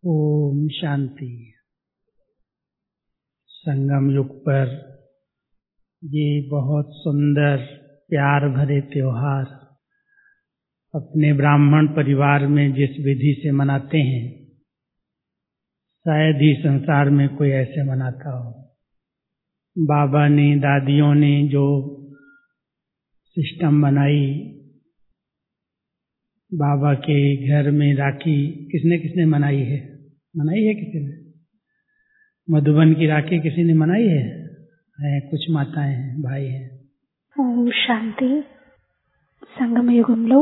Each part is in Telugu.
ओम शांति संगम युग पर ये बहुत सुंदर प्यार भरे त्योहार अपने ब्राह्मण परिवार में जिस विधि से मनाते हैं शायद ही संसार में कोई ऐसे मनाता हो बाबा ने दादियों ने जो सिस्टम बनाई बाबा के घर में राखी किसने किसने मनाई है मनाई है किसी ने मधुबन की राखी किसी ने मनाई है, है कुछ माताएं हैं भाई हैं ఓం శాంతి సంగమ యుగంలో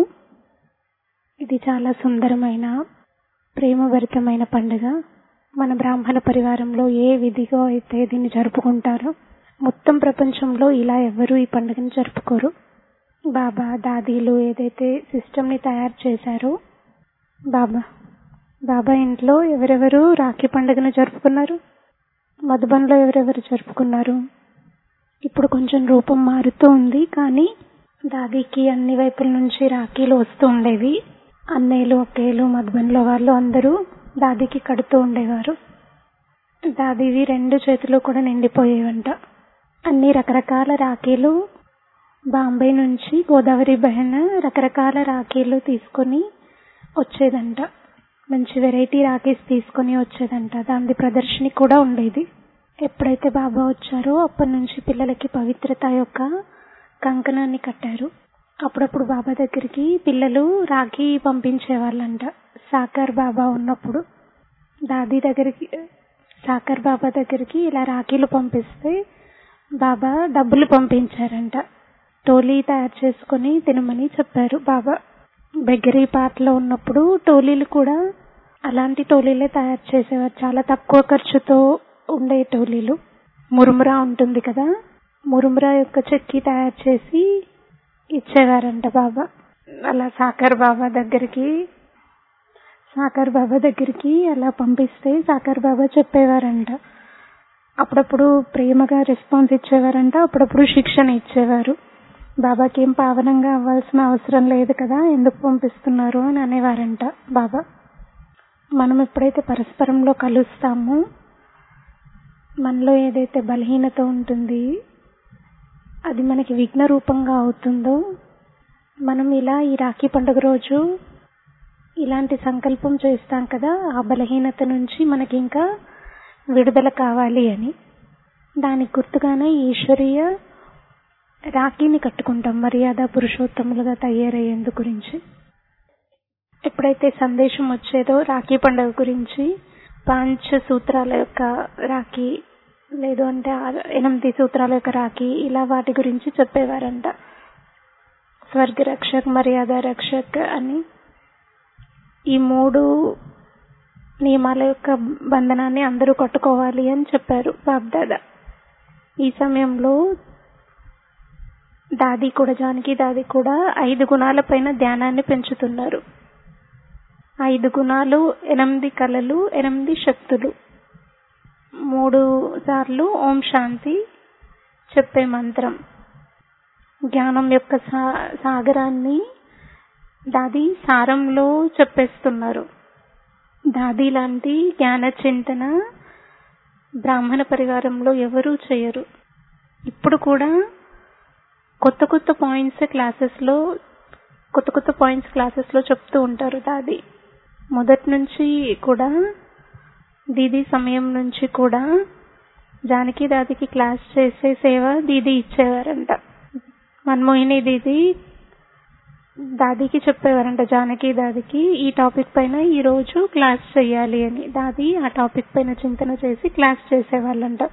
ఇది చాలా సుందరమైన ప్రేమభరితమైన పండుగ మన బ్రాహ్మణ పరివారంలో ఏ విధిగా అయితే దీన్ని జరుపుకుంటారో మొత్తం ప్రపంచంలో ఇలా ఎవరు ఈ పండుగను జరుపుకోరు బాబా దాదీలు ఏదైతే సిస్టమ్ని తయారు చేశారో బాబా బాబా ఇంట్లో ఎవరెవరు రాఖీ పండుగను జరుపుకున్నారు మధుబన్లో ఎవరెవరు జరుపుకున్నారు ఇప్పుడు కొంచెం రూపం మారుతూ ఉంది కానీ దాదీకి అన్ని వైపుల నుంచి రాఖీలు వస్తూ ఉండేవి అన్నయ్యలు అక్కయ్యలు మధుబన్లో వాళ్ళు అందరూ దాదీకి కడుతూ ఉండేవారు దాదీవి రెండు చేతులు కూడా నిండిపోయేవంట అన్ని రకరకాల రాఖీలు బాంబే నుంచి గోదావరి బహన రకరకాల రాఖీలు తీసుకొని వచ్చేదంట మంచి వెరైటీ రాఖీస్ తీసుకొని వచ్చేదంట దాని ప్రదర్శన కూడా ఉండేది ఎప్పుడైతే బాబా వచ్చారో అప్పటి నుంచి పిల్లలకి పవిత్రత యొక్క కంకణాన్ని కట్టారు అప్పుడప్పుడు బాబా దగ్గరికి పిల్లలు రాఖీ పంపించేవాళ్ళంట సాకర్ బాబా ఉన్నప్పుడు దాదీ దగ్గరికి సాకర్ బాబా దగ్గరికి ఇలా రాఖీలు పంపిస్తే బాబా డబ్బులు పంపించారంట టోలీ తయారు చేసుకుని తినమని చెప్పారు బాబా బెగ్గరీ పాటలో ఉన్నప్పుడు టోలీలు కూడా అలాంటి టోలీలే తయారు చేసేవారు చాలా తక్కువ ఖర్చుతో ఉండే టోలీలు మురుమురా ఉంటుంది కదా మురుమురా యొక్క చెక్కి తయారు చేసి ఇచ్చేవారంట బాబా అలా సాకర్ బాబా దగ్గరికి సాకర్ బాబా దగ్గరికి అలా పంపిస్తే సాకర్ బాబా చెప్పేవారంట అప్పుడప్పుడు ప్రేమగా రెస్పాన్స్ ఇచ్చేవారంట అప్పుడప్పుడు శిక్షణ ఇచ్చేవారు బాబాకి ఏం పావనంగా అవ్వాల్సిన అవసరం లేదు కదా ఎందుకు పంపిస్తున్నారు అని అనేవారంట బాబా మనం ఎప్పుడైతే పరస్పరంలో కలుస్తామో మనలో ఏదైతే బలహీనత ఉంటుంది అది మనకి విఘ్న రూపంగా అవుతుందో మనం ఇలా ఈ రాఖీ పండుగ రోజు ఇలాంటి సంకల్పం చేస్తాం కదా ఆ బలహీనత నుంచి మనకి ఇంకా విడుదల కావాలి అని దానికి గుర్తుగానే ఈశ్వరీయ రాఖీని కట్టుకుంటాం మర్యాద పురుషోత్తములుగా తయారయ్యేందు గురించి ఎప్పుడైతే సందేశం వచ్చేదో రాఖీ పండుగ గురించి పాంచ సూత్రాల యొక్క రాఖీ లేదు అంటే ఎనిమిది సూత్రాల యొక్క రాఖీ ఇలా వాటి గురించి చెప్పేవారంట స్వర్గ రక్షక్ మర్యాద రక్షక్ అని ఈ మూడు నియమాల యొక్క బంధనాన్ని అందరూ కట్టుకోవాలి అని చెప్పారు బాబ్దాదా ఈ సమయంలో దాది కూడా జానకి దాది కూడా ఐదు గుణాల పైన ధ్యానాన్ని పెంచుతున్నారు ఐదు గుణాలు ఎనిమిది కళలు ఎనిమిది శక్తులు మూడు సార్లు ఓం శాంతి చెప్పే మంత్రం జ్ఞానం యొక్క సాగరాన్ని దాది సారంలో చెప్పేస్తున్నారు దాది లాంటి జ్ఞాన చింతన బ్రాహ్మణ పరివారంలో ఎవరూ చేయరు ఇప్పుడు కూడా కొత్త కొత్త పాయింట్స్ క్లాసెస్లో కొత్త కొత్త పాయింట్స్ క్లాసెస్లో చెప్తూ ఉంటారు దాది మొదటి నుంచి కూడా దీది సమయం నుంచి కూడా జానకి దాదికి క్లాస్ చేసే సేవ దీది ఇచ్చేవారంట మన్మోహిని దీది దాదికి చెప్పేవారంట జానకి దాదికి ఈ టాపిక్ పైన ఈ రోజు క్లాస్ చేయాలి అని దాది ఆ టాపిక్ పైన చింతన చేసి క్లాస్ చేసేవాళ్ళంట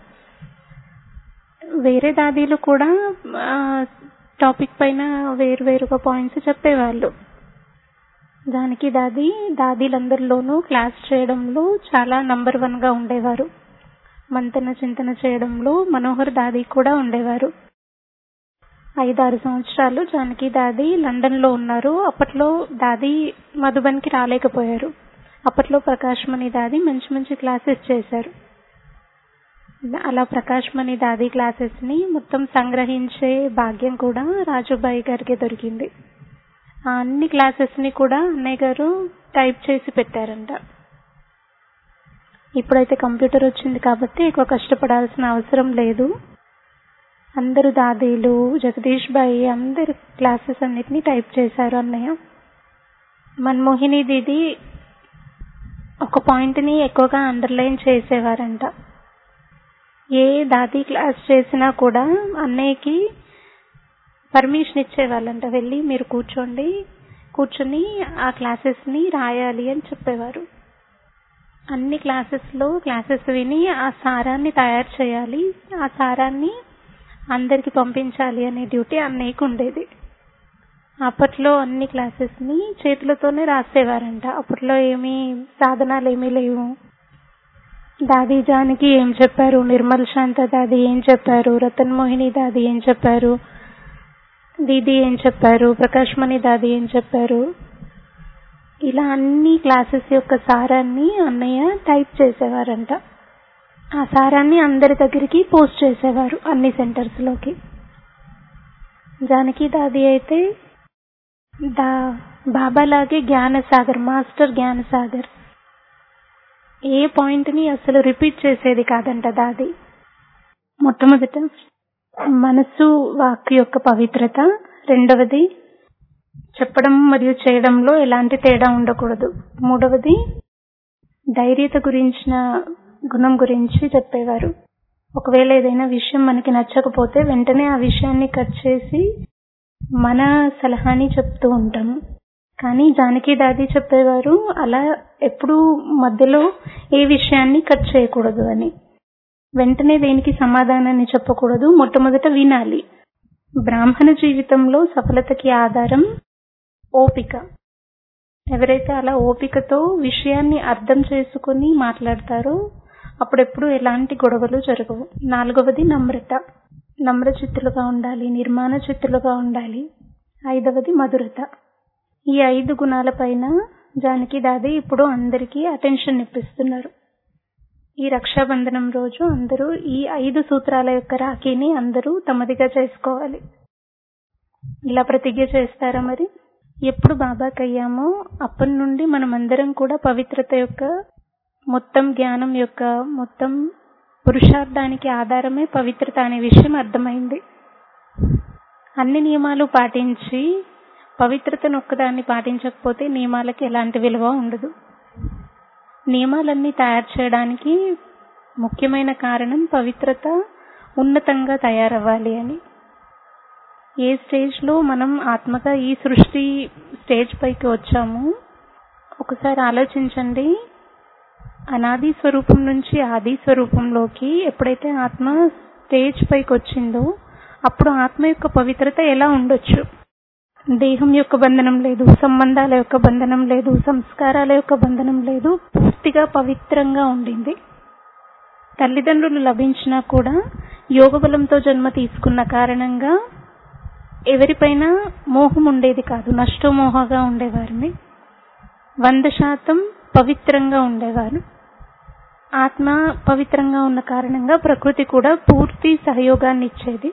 వేరే దాదీలు కూడా టాపిక్ పైన వేరు వేరుగా పాయింట్స్ చెప్పేవాళ్ళు దానికి దాది దాదీలందరిలోనూ క్లాస్ చేయడంలో చాలా నంబర్ వన్ గా ఉండేవారు మంతన చింతన చేయడంలో మనోహర్ దాది కూడా ఉండేవారు ఐదారు సంవత్సరాలు జానకి దాది లండన్ లో ఉన్నారు అప్పట్లో దాది మధుబన్ కి రాలేకపోయారు అప్పట్లో ప్రకాష్ మణి దాది మంచి మంచి క్లాసెస్ చేశారు అలా ప్రకాష్ మణి దాది క్లాసెస్ ని మొత్తం సంగ్రహించే భాగ్యం కూడా రాజుబాయి గారికి దొరికింది ఆ అన్ని క్లాసెస్ ని కూడా అన్నయ్య గారు టైప్ చేసి పెట్టారంట ఇప్పుడైతే కంప్యూటర్ వచ్చింది కాబట్టి ఎక్కువ కష్టపడాల్సిన అవసరం లేదు అందరూ దాదీలు జగదీష్ బాయి అందరు క్లాసెస్ అన్నిటినీ టైప్ చేశారు అన్నయ్య మన్మోహిని దీది ఒక పాయింట్ని ఎక్కువగా అండర్లైన్ చేసేవారంట ఏ దాది క్లాస్ చేసినా కూడా అన్నయ్యకి పర్మిషన్ ఇచ్చేవాళ్ళంట వెళ్ళి మీరు కూర్చోండి కూర్చొని ఆ క్లాసెస్ని రాయాలి అని చెప్పేవారు అన్ని క్లాసెస్లో క్లాసెస్ విని ఆ సారాన్ని తయారు చేయాలి ఆ సారాన్ని అందరికి పంపించాలి అనే డ్యూటీ అన్నయ్యకు ఉండేది అప్పట్లో అన్ని క్లాసెస్ని చేతులతోనే రాసేవారంట అప్పట్లో ఏమీ సాధనాలు ఏమీ లేవు దాది జానికి ఏం చెప్పారు నిర్మల్ శాంత దాది ఏం చెప్పారు రతన్ మోహిని దాది ఏం చెప్పారు దీది ఏం చెప్పారు ప్రకాష్ మణి దాది ఏం చెప్పారు ఇలా అన్ని క్లాసెస్ యొక్క సారాన్ని అన్నయ్య టైప్ చేసేవారంట ఆ సారాన్ని అందరి దగ్గరికి పోస్ట్ చేసేవారు అన్ని సెంటర్స్ లోకి జానకి దాది అయితే దా బాబాలాగే జ్ఞానసాగర్ మాస్టర్ జ్ఞానసాగర్ ఏ పాయింట్ ని అసలు రిపీట్ చేసేది కాదంట దాది మొట్టమొదట మనసు వాక్ యొక్క పవిత్రత రెండవది చెప్పడం మరియు చేయడంలో ఎలాంటి తేడా ఉండకూడదు మూడవది ధైర్యత గురించిన గుణం గురించి చెప్పేవారు ఒకవేళ ఏదైనా విషయం మనకి నచ్చకపోతే వెంటనే ఆ విషయాన్ని కట్ చేసి మన సలహాని చెప్తూ ఉంటాము కానీ జానకి దాది చెప్పేవారు అలా ఎప్పుడూ మధ్యలో ఏ విషయాన్ని కట్ చేయకూడదు అని వెంటనే దేనికి సమాధానాన్ని చెప్పకూడదు మొట్టమొదట వినాలి బ్రాహ్మణ జీవితంలో సఫలతకి ఆధారం ఓపిక ఎవరైతే అలా ఓపికతో విషయాన్ని అర్థం చేసుకుని మాట్లాడతారో అప్పుడెప్పుడు ఎలాంటి గొడవలు జరగవు నాలుగవది నమ్రత నమ్ర చిత్తులుగా ఉండాలి నిర్మాణ చిత్తులుగా ఉండాలి ఐదవది మధురత ఈ ఐదు గుణాలపైన జానకి దాది ఇప్పుడు అందరికీ అటెన్షన్ ఇప్పిస్తున్నారు ఈ రక్షాబంధనం రోజు అందరూ ఈ ఐదు సూత్రాల యొక్క రాఖీని అందరూ తమదిగా చేసుకోవాలి ఇలా ప్రతిజ్ఞ చేస్తారా మరి ఎప్పుడు బాబాకి అయ్యామో అప్పటి నుండి మనం అందరం కూడా పవిత్రత యొక్క మొత్తం జ్ఞానం యొక్క మొత్తం పురుషార్థానికి ఆధారమే పవిత్రత అనే విషయం అర్థమైంది అన్ని నియమాలు పాటించి పవిత్రతను ఒక్కదాన్ని పాటించకపోతే నియమాలకి ఎలాంటి విలువ ఉండదు నియమాలన్నీ తయారు చేయడానికి ముఖ్యమైన కారణం పవిత్రత ఉన్నతంగా తయారవ్వాలి అని ఏ స్టేజ్లో మనం ఆత్మగా ఈ సృష్టి స్టేజ్ పైకి వచ్చామో ఒకసారి ఆలోచించండి అనాది స్వరూపం నుంచి ఆది స్వరూపంలోకి ఎప్పుడైతే ఆత్మ స్టేజ్ పైకి వచ్చిందో అప్పుడు ఆత్మ యొక్క పవిత్రత ఎలా ఉండొచ్చు దేహం యొక్క బంధనం లేదు సంబంధాల యొక్క బంధనం లేదు సంస్కారాల యొక్క బంధనం లేదు పూర్తిగా పవిత్రంగా ఉండింది తల్లిదండ్రులు లభించినా కూడా యోగ బలంతో జన్మ తీసుకున్న కారణంగా ఎవరిపైన మోహం ఉండేది కాదు నష్టమోహగా ఉండేవారిని వంద శాతం పవిత్రంగా ఉండేవారు ఆత్మ పవిత్రంగా ఉన్న కారణంగా ప్రకృతి కూడా పూర్తి సహయోగాన్ని ఇచ్చేది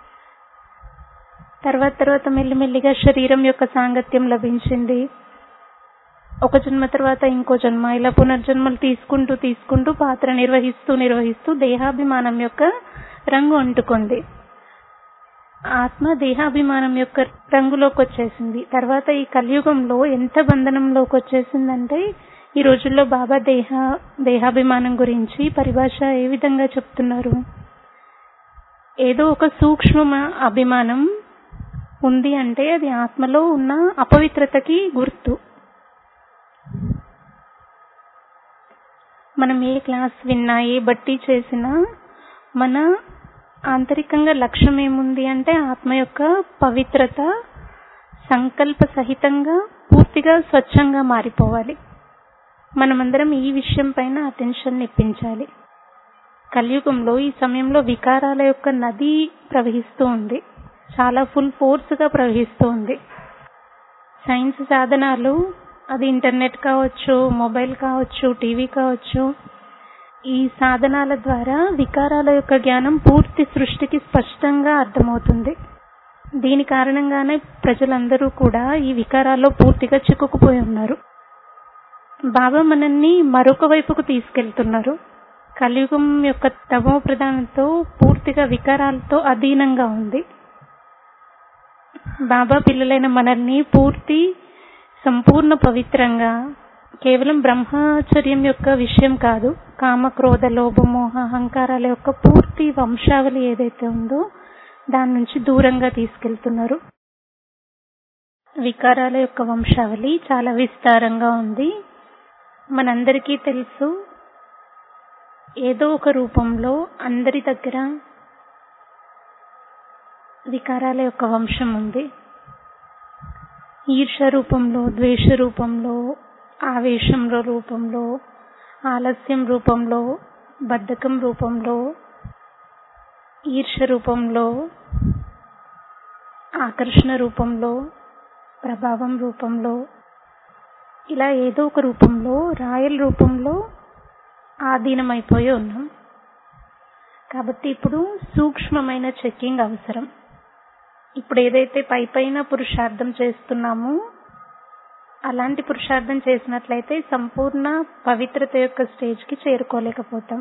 తర్వాత తర్వాత మెల్లిమెల్లిగా శరీరం యొక్క సాంగత్యం లభించింది ఒక జన్మ తర్వాత ఇంకో జన్మ ఇలా పునర్జన్మలు తీసుకుంటూ తీసుకుంటూ పాత్ర నిర్వహిస్తూ నిర్వహిస్తూ దేహాభిమానం యొక్క రంగు అంటుకుంది ఆత్మ దేహాభిమానం యొక్క రంగులోకి వచ్చేసింది తర్వాత ఈ కలియుగంలో ఎంత బంధనంలోకి వచ్చేసిందంటే ఈ రోజుల్లో బాబా దేహ దేహాభిమానం గురించి పరిభాష ఏ విధంగా చెప్తున్నారు ఏదో ఒక సూక్ష్మ అభిమానం ఉంది అంటే అది ఆత్మలో ఉన్న అపవిత్రతకి గుర్తు మనం ఏ క్లాస్ విన్నా ఏ బట్టి చేసినా మన ఆంతరికంగా లక్ష్యం ఏముంది అంటే ఆత్మ యొక్క పవిత్రత సంకల్ప సహితంగా పూర్తిగా స్వచ్ఛంగా మారిపోవాలి మనమందరం ఈ విషయం పైన అటెన్షన్ ఇప్పించాలి కలియుగంలో ఈ సమయంలో వికారాల యొక్క నది ప్రవహిస్తూ ఉంది చాలా ఫుల్ ఫోర్స్ గా ప్రవహిస్తూ ఉంది సైన్స్ సాధనాలు అది ఇంటర్నెట్ కావచ్చు మొబైల్ కావచ్చు టీవీ కావచ్చు ఈ సాధనాల ద్వారా వికారాల యొక్క జ్ఞానం పూర్తి సృష్టికి స్పష్టంగా అర్థమవుతుంది దీని కారణంగానే ప్రజలందరూ కూడా ఈ వికారాల్లో పూర్తిగా చిక్కుకుపోయి ఉన్నారు బాబా మనల్ని మరొక వైపుకు తీసుకెళ్తున్నారు కలియుగం యొక్క తమో ప్రధానంతో పూర్తిగా వికారాలతో అధీనంగా ఉంది బాబా పిల్లలైన మనల్ని పూర్తి సంపూర్ణ పవిత్రంగా కేవలం బ్రహ్మచర్యం యొక్క విషయం కాదు కామ క్రోధ లోభ మోహ అహంకారాల యొక్క పూర్తి వంశావళి ఏదైతే ఉందో దాని నుంచి దూరంగా తీసుకెళ్తున్నారు వికారాల యొక్క వంశావళి చాలా విస్తారంగా ఉంది మనందరికీ తెలుసు ఏదో ఒక రూపంలో అందరి దగ్గర వికారాల యొక్క వంశం ఉంది ఈర్ష రూపంలో ద్వేష రూపంలో ఆవేశంలో రూపంలో ఆలస్యం రూపంలో బద్ధకం రూపంలో ఈర్ష రూపంలో ఆకర్షణ రూపంలో ప్రభావం రూపంలో ఇలా ఏదో ఒక రూపంలో రాయల్ రూపంలో ఆధీనమైపోయి ఉన్నాం కాబట్టి ఇప్పుడు సూక్ష్మమైన చెక్కింగ్ అవసరం ఇప్పుడు ఏదైతే పై పైన పురుషార్థం చేస్తున్నామో అలాంటి పురుషార్థం చేసినట్లయితే సంపూర్ణ పవిత్రత యొక్క స్టేజ్కి చేరుకోలేకపోతాం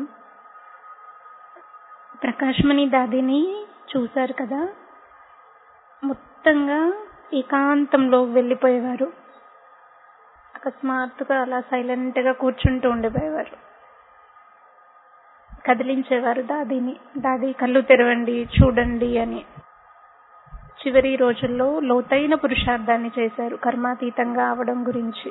ప్రకాశ్మణి దాదిని చూశారు కదా మొత్తంగా ఏకాంతంలో వెళ్ళిపోయేవారు అకస్మాత్తుగా అలా సైలెంట్ గా కూర్చుంటూ ఉండిపోయేవారు కదిలించేవారు దాదిని దాది కళ్ళు తెరవండి చూడండి అని చివరి రోజుల్లో లోతైన పురుషార్థాన్ని చేశారు కర్మాతీతంగా అవడం గురించి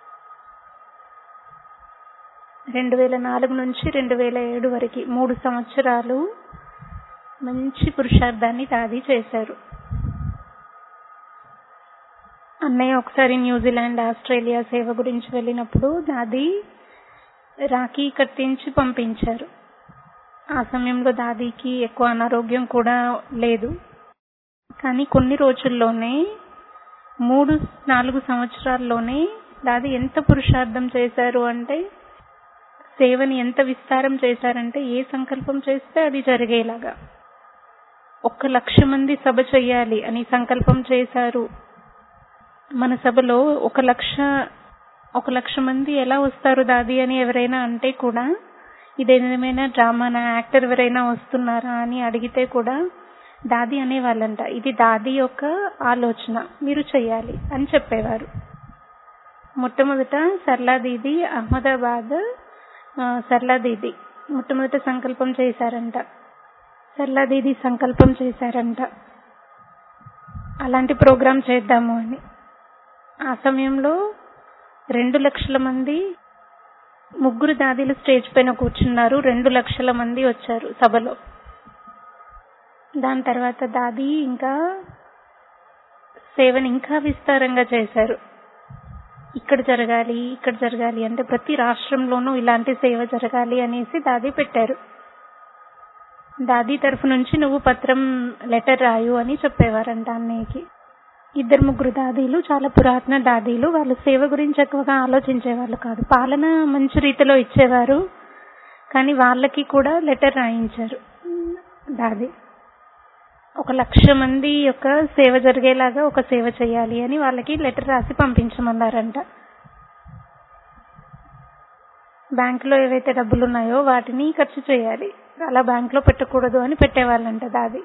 రెండు వేల నాలుగు నుంచి రెండు వేల ఏడు వరకు మూడు సంవత్సరాలు మంచి పురుషార్థాన్ని దాది చేశారు అన్నయ్య ఒకసారి న్యూజిలాండ్ ఆస్ట్రేలియా సేవ గురించి వెళ్ళినప్పుడు దాది రాఖీ కట్టించి పంపించారు ఆ సమయంలో దాదీకి ఎక్కువ అనారోగ్యం కూడా లేదు కానీ కొన్ని రోజుల్లోనే మూడు నాలుగు సంవత్సరాల్లోనే దాది ఎంత పురుషార్థం చేశారు అంటే సేవని ఎంత విస్తారం చేశారంటే ఏ సంకల్పం చేస్తే అది జరిగేలాగా ఒక్క లక్ష మంది సభ చెయ్యాలి అని సంకల్పం చేశారు మన సభలో ఒక లక్ష ఒక లక్ష మంది ఎలా వస్తారు దాది అని ఎవరైనా అంటే కూడా ఇదేమైనా డ్రామానా యాక్టర్ ఎవరైనా వస్తున్నారా అని అడిగితే కూడా దాది అనేవాళ్ళంట ఇది దాది యొక్క ఆలోచన మీరు చెయ్యాలి అని చెప్పేవారు మొట్టమొదట సర్లా దీది అహ్మదాబాద్ సర్లా దీది మొట్టమొదట సంకల్పం చేశారంట సర్లా దీది సంకల్పం చేశారంట అలాంటి ప్రోగ్రాం చేద్దాము అని ఆ సమయంలో రెండు లక్షల మంది ముగ్గురు దాదీలు స్టేజ్ పైన కూర్చున్నారు రెండు లక్షల మంది వచ్చారు సభలో దాని తర్వాత దాది ఇంకా సేవని ఇంకా విస్తారంగా చేశారు ఇక్కడ జరగాలి ఇక్కడ జరగాలి అంటే ప్రతి రాష్ట్రంలోనూ ఇలాంటి సేవ జరగాలి అనేసి దాది పెట్టారు దాది తరఫు నుంచి నువ్వు పత్రం లెటర్ రాయు అని చెప్పేవారంట అన్నయ్యకి ఇద్దరు ముగ్గురు దాదీలు చాలా పురాతన దాదీలు వాళ్ళు సేవ గురించి ఎక్కువగా ఆలోచించేవాళ్ళు కాదు పాలన మంచి రీతిలో ఇచ్చేవారు కానీ వాళ్ళకి కూడా లెటర్ రాయించారు దాది ఒక లక్ష మంది యొక్క సేవ జరిగేలాగా ఒక సేవ చేయాలి అని వాళ్ళకి లెటర్ రాసి పంపించమన్నారంట బ్యాంకులో ఏవైతే డబ్బులు ఉన్నాయో వాటిని ఖర్చు చేయాలి అలా బ్యాంకులో పెట్టకూడదు అని పెట్టేవాళ్ళంట దాది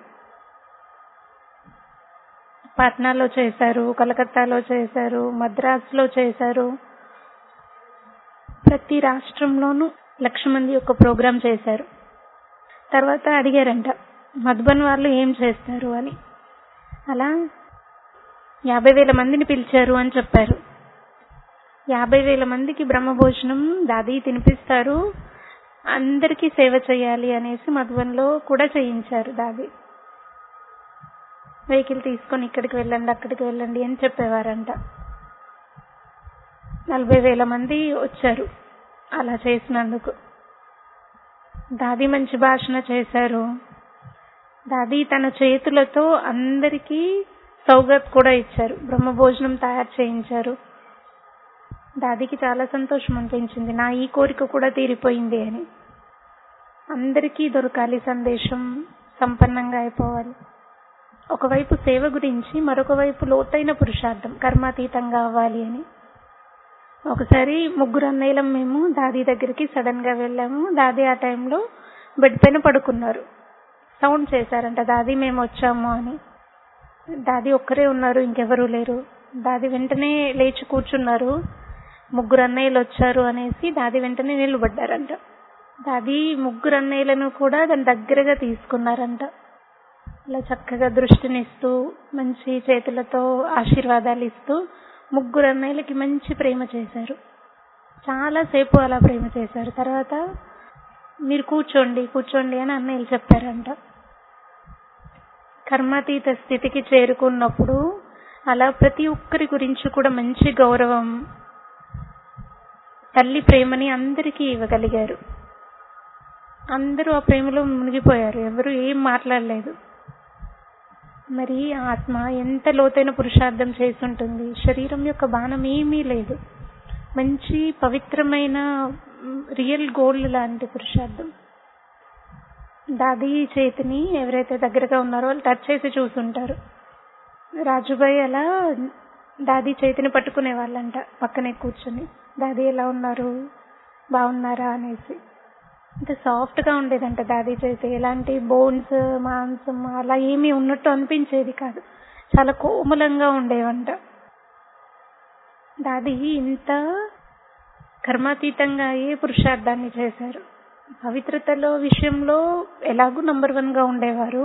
పాట్నాలో చేశారు కలకత్తాలో చేశారు మద్రాసులో చేశారు ప్రతి రాష్ట్రంలోనూ లక్ష మంది యొక్క ప్రోగ్రాం చేశారు తర్వాత అడిగారంట మధుబన్ వాళ్ళు ఏం చేస్తారు అని అలా యాభై వేల మందిని పిలిచారు అని చెప్పారు యాభై వేల మందికి బ్రహ్మభోజనం దాది తినిపిస్తారు అందరికీ సేవ చేయాలి అనేసి మధుబన్లో కూడా చేయించారు దాది వెహికల్ తీసుకొని ఇక్కడికి వెళ్ళండి అక్కడికి వెళ్ళండి అని చెప్పేవారంట నలభై వేల మంది వచ్చారు అలా చేసినందుకు దాది మంచి భాషణ చేశారు దాది తన చేతులతో అందరికీ సౌగత్ కూడా ఇచ్చారు బ్రహ్మభోజనం తయారు చేయించారు దాదికి చాలా సంతోషం అనిపించింది నా ఈ కోరిక కూడా తీరిపోయింది అని అందరికీ దొరకాలి సందేశం సంపన్నంగా అయిపోవాలి ఒకవైపు సేవ గురించి మరొక వైపు లోతైన పురుషార్థం కర్మాతీతంగా అవ్వాలి అని ఒకసారి ముగ్గురు అన్నయ్యలం మేము దాది దగ్గరికి సడన్ గా వెళ్ళాము దాది ఆ టైంలో బెడ్ పైన పడుకున్నారు సౌండ్ చేశారంట దాది మేము వచ్చాము అని దాది ఒక్కరే ఉన్నారు ఇంకెవరూ లేరు దాది వెంటనే లేచి కూర్చున్నారు ముగ్గురు అన్నయ్యలు వచ్చారు అనేసి దాది వెంటనే నిలబడ్డారంట దాది ముగ్గురు అన్నయ్యలను కూడా దాని దగ్గరగా తీసుకున్నారంట అలా చక్కగా దృష్టినిస్తూ మంచి చేతులతో ఆశీర్వాదాలు ఇస్తూ ముగ్గురు అన్నయ్యలకి మంచి ప్రేమ చేశారు చాలా సేపు అలా ప్రేమ చేశారు తర్వాత మీరు కూర్చోండి కూర్చోండి అని అన్నయ్యలు చెప్పారంట కర్మాతీత స్థితికి చేరుకున్నప్పుడు అలా ప్రతి ఒక్కరి గురించి కూడా మంచి గౌరవం తల్లి ప్రేమని అందరికీ ఇవ్వగలిగారు అందరూ ఆ ప్రేమలో మునిగిపోయారు ఎవరు ఏం మాట్లాడలేదు మరి ఆత్మ ఎంత లోతైన పురుషార్థం చేసి ఉంటుంది శరీరం యొక్క బాణం ఏమీ లేదు మంచి పవిత్రమైన రియల్ గోల్డ్ లాంటి పురుషార్థం దాది చేతిని ఎవరైతే దగ్గరగా ఉన్నారో వాళ్ళు టచ్ చేసి చూసుంటారు రాజుబాయ్ అలా దాది చేతిని పట్టుకునే వాళ్ళంట పక్కనే కూర్చొని దాది ఎలా ఉన్నారు బాగున్నారా అనేసి అంటే సాఫ్ట్ గా ఉండేదంట దాది చేతి ఎలాంటి బోన్స్ మాంసం అలా ఏమీ ఉన్నట్టు అనిపించేది కాదు చాలా కోమలంగా ఉండేవంట దాది ఇంత కర్మాతీతంగా ఏ పురుషార్థాన్ని చేశారు పవిత్రతలో విషయంలో ఎలాగూ నంబర్ వన్ గా ఉండేవారు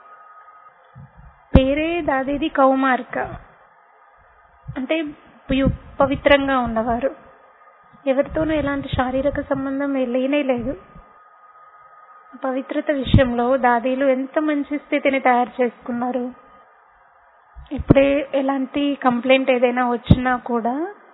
పేరే దాదిది కౌమార్క అంటే పయు- పవిత్రంగా ఉన్నవారు ఎవరితోనూ ఎలాంటి శారీరక సంబంధం లేనే లేదు పవిత్రత విషయంలో దాదీలు ఎంత మంచి స్థితిని తయారు చేసుకున్నారు ఇప్పుడే ఎలాంటి కంప్లైంట్ ఏదైనా వచ్చినా కూడా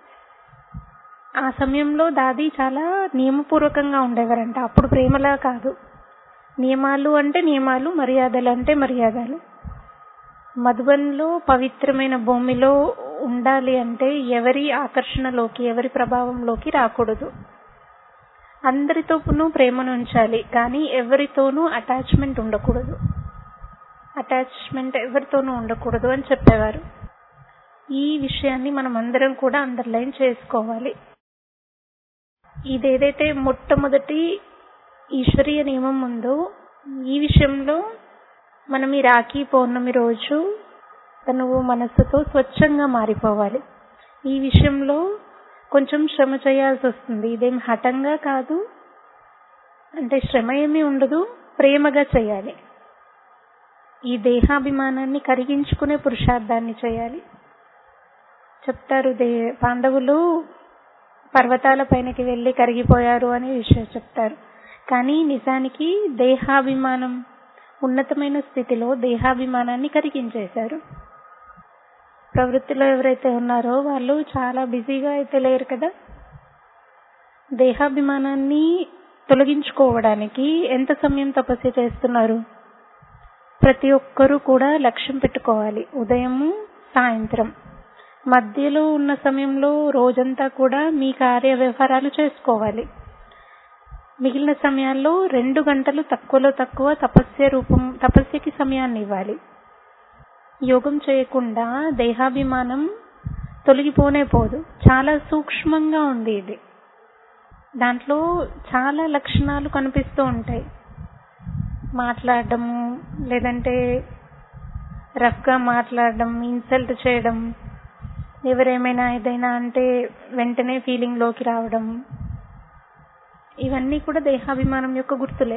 ఆ సమయంలో దాది చాలా నియమపూర్వకంగా ఉండేవారంట అప్పుడు ప్రేమలా కాదు నియమాలు అంటే నియమాలు మర్యాదలు అంటే మర్యాదలు మధుబన్లో పవిత్రమైన భూమిలో ఉండాలి అంటే ఎవరి ఆకర్షణలోకి ఎవరి ప్రభావంలోకి రాకూడదు అందరితోనూ ప్రేమను ఉంచాలి కానీ ఎవరితోనూ అటాచ్మెంట్ ఉండకూడదు అటాచ్మెంట్ ఎవరితోనూ ఉండకూడదు అని చెప్పేవారు ఈ విషయాన్ని మనం అందరం కూడా అండర్లైన్ చేసుకోవాలి ఇదేదైతే మొట్టమొదటి ఈశ్వరీయ నియమం ఉందో ఈ విషయంలో మనం ఈ రాఖీ పౌర్ణమి రోజు తను మనస్సుతో స్వచ్ఛంగా మారిపోవాలి ఈ విషయంలో కొంచెం శ్రమ చేయాల్సి వస్తుంది ఇదేం హఠంగా కాదు అంటే శ్రమ ఏమీ ఉండదు ప్రేమగా చేయాలి ఈ దేహాభిమానాన్ని కరిగించుకునే పురుషార్థాన్ని చేయాలి చెప్తారు దే పాండవులు పర్వతాల పైనకి వెళ్ళి కరిగిపోయారు అనే విషయం చెప్తారు కానీ నిజానికి దేహాభిమానం ఉన్నతమైన స్థితిలో దేహాభిమానాన్ని కరిగించేశారు ప్రవృత్తిలో ఎవరైతే ఉన్నారో వాళ్ళు చాలా బిజీగా అయితే లేరు కదా దేహాభిమానాన్ని తొలగించుకోవడానికి ఎంత సమయం తపస్సు చేస్తున్నారు ప్రతి ఒక్కరూ కూడా లక్ష్యం పెట్టుకోవాలి ఉదయము సాయంత్రం మధ్యలో ఉన్న సమయంలో రోజంతా కూడా మీ కార్య వ్యవహారాలు చేసుకోవాలి మిగిలిన సమయాల్లో రెండు గంటలు తక్కువలో తక్కువ తపస్య రూపం తపస్యకి సమయాన్ని ఇవ్వాలి యోగం చేయకుండా దేహాభిమానం తొలగిపోనే పోదు చాలా సూక్ష్మంగా ఉంది ఇది దాంట్లో చాలా లక్షణాలు కనిపిస్తూ ఉంటాయి మాట్లాడడం లేదంటే రఫ్గా మాట్లాడడం ఇన్సల్ట్ చేయడం ఎవరేమైనా ఏదైనా అంటే వెంటనే ఫీలింగ్ లోకి రావడం ఇవన్నీ కూడా దేహాభిమానం యొక్క గుర్తులే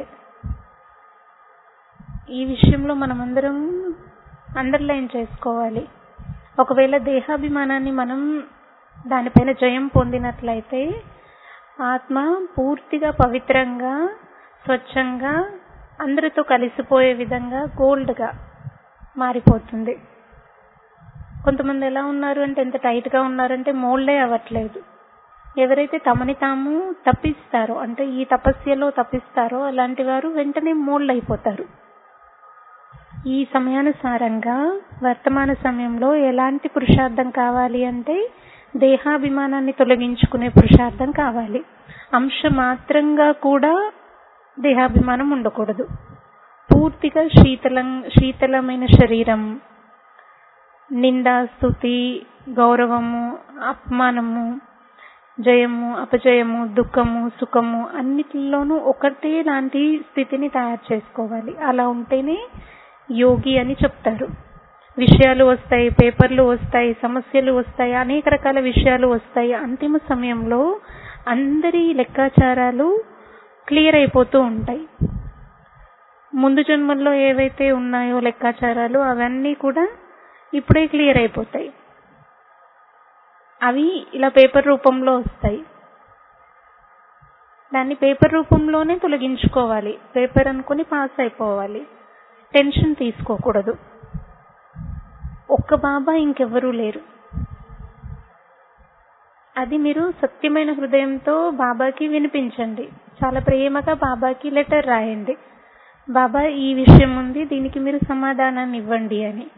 ఈ విషయంలో మనమందరం అండర్లైన్ చేసుకోవాలి ఒకవేళ దేహాభిమానాన్ని మనం దానిపైన జయం పొందినట్లయితే ఆత్మ పూర్తిగా పవిత్రంగా స్వచ్ఛంగా అందరితో కలిసిపోయే విధంగా గోల్డ్గా మారిపోతుంది కొంతమంది ఎలా ఉన్నారు అంటే ఎంత టైట్ గా ఉన్నారంటే మోల్డే అవ్వట్లేదు ఎవరైతే తమని తాము తప్పిస్తారో అంటే ఈ తపస్యలో తప్పిస్తారో అలాంటి వారు వెంటనే మోల్డ్ అయిపోతారు ఈ సమయానుసారంగా వర్తమాన సమయంలో ఎలాంటి పురుషార్థం కావాలి అంటే దేహాభిమానాన్ని తొలగించుకునే పురుషార్థం కావాలి అంశ మాత్రంగా కూడా దేహాభిమానం ఉండకూడదు పూర్తిగా శీతలం శీతలమైన శరీరం నింద స్థుతి గౌరవము అపమానము జయము అపజయము దుఃఖము సుఖము అన్నిటిలోనూ ఒకటే లాంటి స్థితిని తయారు చేసుకోవాలి అలా ఉంటేనే యోగి అని చెప్తారు విషయాలు వస్తాయి పేపర్లు వస్తాయి సమస్యలు వస్తాయి అనేక రకాల విషయాలు వస్తాయి అంతిమ సమయంలో అందరి లెక్కాచారాలు క్లియర్ అయిపోతూ ఉంటాయి ముందు జన్మల్లో ఏవైతే ఉన్నాయో లెక్కాచారాలు అవన్నీ కూడా ఇప్పుడే క్లియర్ అయిపోతాయి అవి ఇలా పేపర్ రూపంలో వస్తాయి దాన్ని పేపర్ రూపంలోనే తొలగించుకోవాలి పేపర్ అనుకుని పాస్ అయిపోవాలి టెన్షన్ తీసుకోకూడదు ఒక్క బాబా ఇంకెవ్వరూ లేరు అది మీరు సత్యమైన హృదయంతో బాబాకి వినిపించండి చాలా ప్రేమగా బాబాకి లెటర్ రాయండి బాబా ఈ విషయం ఉంది దీనికి మీరు సమాధానాన్ని ఇవ్వండి అని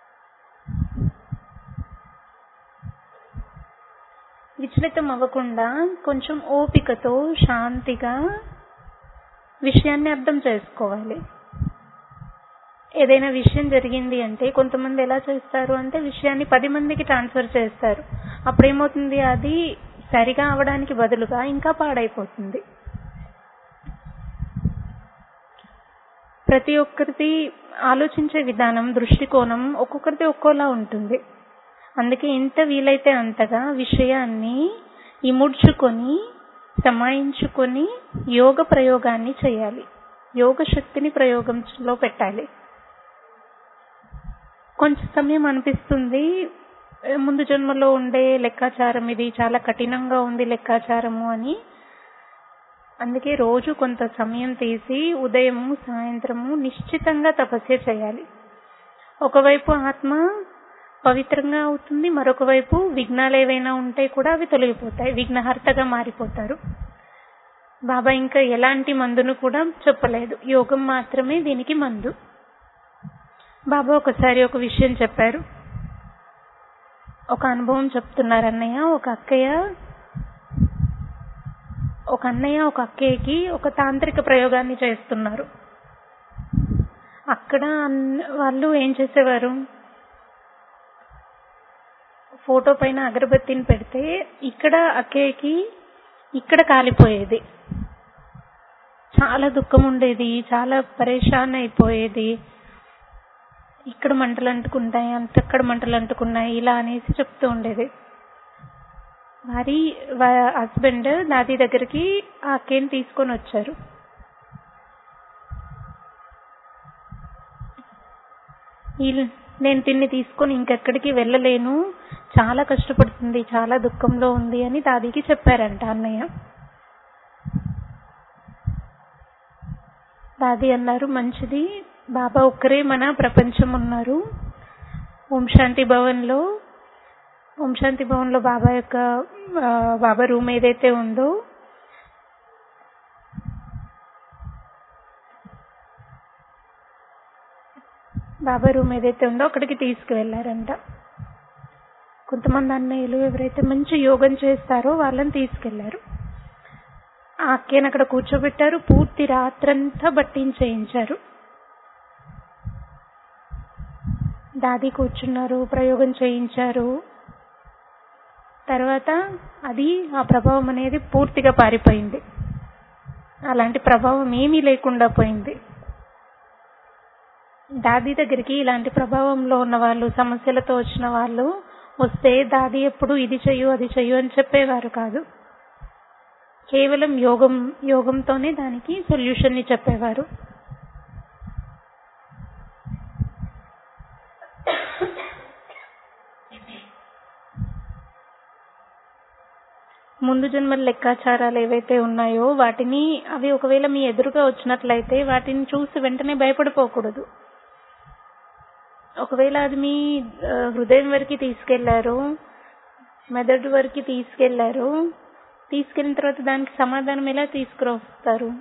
విచలితం అవ్వకుండా కొంచెం ఓపికతో శాంతిగా విషయాన్ని అర్థం చేసుకోవాలి ఏదైనా విషయం జరిగింది అంటే కొంతమంది ఎలా చేస్తారు అంటే విషయాన్ని పది మందికి ట్రాన్స్ఫర్ చేస్తారు అప్పుడేమవుతుంది అది సరిగా అవడానికి బదులుగా ఇంకా పాడైపోతుంది ప్రతి ఒక్కరిది ఆలోచించే విధానం దృష్టికోణం ఒక్కొక్కరిది ఒక్కోలా ఉంటుంది అందుకే ఎంత వీలైతే అంతగా విషయాన్ని ఇముడ్చుకొని సమాయించుకొని యోగ ప్రయోగాన్ని చేయాలి యోగ శక్తిని ప్రయోగంలో పెట్టాలి కొంచెం సమయం అనిపిస్తుంది ముందు జన్మలో ఉండే లెక్కాచారం ఇది చాలా కఠినంగా ఉంది లెక్కాచారము అని అందుకే రోజు కొంత సమయం తీసి ఉదయము సాయంత్రము నిశ్చితంగా తపస్య చేయాలి ఒకవైపు ఆత్మ పవిత్రంగా అవుతుంది మరొక వైపు విఘ్నాలు ఏవైనా ఉంటే కూడా అవి తొలగిపోతాయి విఘ్నహర్తగా మారిపోతారు బాబా ఇంకా ఎలాంటి మందును కూడా చెప్పలేదు యోగం మాత్రమే దీనికి మందు బాబా ఒకసారి ఒక విషయం చెప్పారు ఒక అనుభవం చెప్తున్నారు అన్నయ్య ఒక అక్కయ్య ఒక అన్నయ్య ఒక అక్కయ్యకి ఒక తాంత్రిక ప్రయోగాన్ని చేస్తున్నారు అక్కడ వాళ్ళు ఏం చేసేవారు ఫోటో పైన అగరబత్తిని పెడితే ఇక్కడ అక్కయ్యకి ఇక్కడ కాలిపోయేది చాలా దుఃఖం ఉండేది చాలా పరేషాన్ అయిపోయేది ఇక్కడ మంటలు అంటుకుంటాయి అంతక్కడ మంటలు అంటుకున్నాయి ఇలా అనేసి చెప్తూ ఉండేది వారి హస్బెండ్ దాది దగ్గరికి ఆ అక్కని తీసుకొని వచ్చారు నేను తిన్ని తీసుకొని ఇంకెక్కడికి వెళ్ళలేను చాలా కష్టపడుతుంది చాలా దుఃఖంలో ఉంది అని దాదికి చెప్పారంట అన్నయ్య దాది అన్నారు మంచిది బాబా ఒక్కరే మన ప్రపంచం ఉన్నారు ఓం శాంతి భవన్లో ఓం శాంతి భవన్లో బాబా యొక్క బాబా రూమ్ ఏదైతే ఉందో బాబా రూమ్ ఏదైతే ఉందో అక్కడికి తీసుకువెళ్లారంట కొంతమంది అన్నయ్యలు ఎవరైతే మంచి యోగం చేస్తారో వాళ్ళని తీసుకెళ్లారు ఆ అక్కని అక్కడ కూర్చోబెట్టారు పూర్తి రాత్రంతా బట్టింగ్ చేయించారు దాది కూర్చున్నారు ప్రయోగం చేయించారు తర్వాత అది ఆ ప్రభావం అనేది పూర్తిగా పారిపోయింది అలాంటి ప్రభావం ఏమీ లేకుండా పోయింది దాది దగ్గరికి ఇలాంటి ప్రభావంలో ఉన్న వాళ్ళు సమస్యలతో వచ్చిన వాళ్ళు వస్తే దాది ఎప్పుడు ఇది చెయ్యు అది చెయ్యు అని చెప్పేవారు కాదు కేవలం యోగం యోగంతోనే దానికి సొల్యూషన్ ని చెప్పేవారు ముందు జన్మల లెక్కాచారాలు ఏవైతే ఉన్నాయో వాటిని అవి ఒకవేళ మీ ఎదురుగా వచ్చినట్లయితే వాటిని చూసి వెంటనే భయపడిపోకూడదు ఒకవేళ అది మీ హృదయం వరకు తీసుకెళ్లారు మెదడు వరకు తీసుకెళ్లారు తీసుకెళ్లిన తర్వాత దానికి సమాధానం ఎలా తీసుకురొస్తారు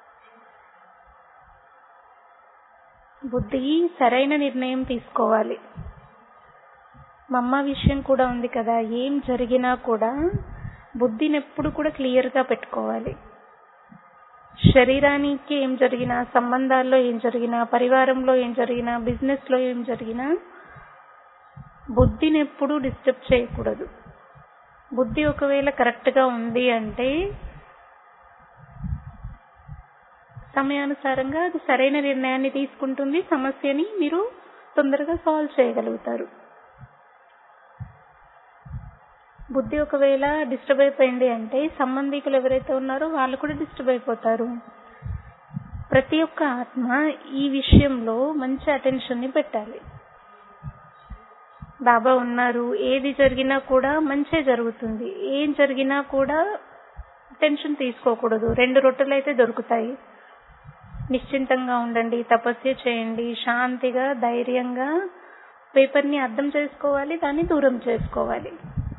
బుద్ధి సరైన నిర్ణయం తీసుకోవాలి మా అమ్మ విషయం కూడా ఉంది కదా ఏం జరిగినా కూడా బుద్ధిని ఎప్పుడు కూడా క్లియర్ గా పెట్టుకోవాలి శరీరానికి ఏం జరిగినా సంబంధాల్లో ఏం జరిగినా పరివారంలో ఏం జరిగినా బిజినెస్ లో ఏం జరిగినా బుద్ధిని ఎప్పుడు డిస్టర్బ్ చేయకూడదు బుద్ధి ఒకవేళ కరెక్ట్ గా ఉంది అంటే సమయానుసారంగా అది సరైన నిర్ణయాన్ని తీసుకుంటుంది సమస్యని మీరు తొందరగా సాల్వ్ చేయగలుగుతారు బుద్ధి ఒకవేళ డిస్టర్బ్ అయిపోయింది అంటే సంబంధికులు ఎవరైతే ఉన్నారో వాళ్ళు కూడా డిస్టర్బ్ అయిపోతారు ప్రతి ఒక్క ఆత్మ ఈ విషయంలో మంచి అటెన్షన్ ని పెట్టాలి బాబా ఉన్నారు ఏది జరిగినా కూడా మంచే జరుగుతుంది ఏం జరిగినా కూడా టెన్షన్ తీసుకోకూడదు రెండు రొట్టెలు అయితే దొరుకుతాయి నిశ్చింతంగా ఉండండి తపస్య చేయండి శాంతిగా ధైర్యంగా పేపర్ని అర్థం చేసుకోవాలి దాన్ని దూరం చేసుకోవాలి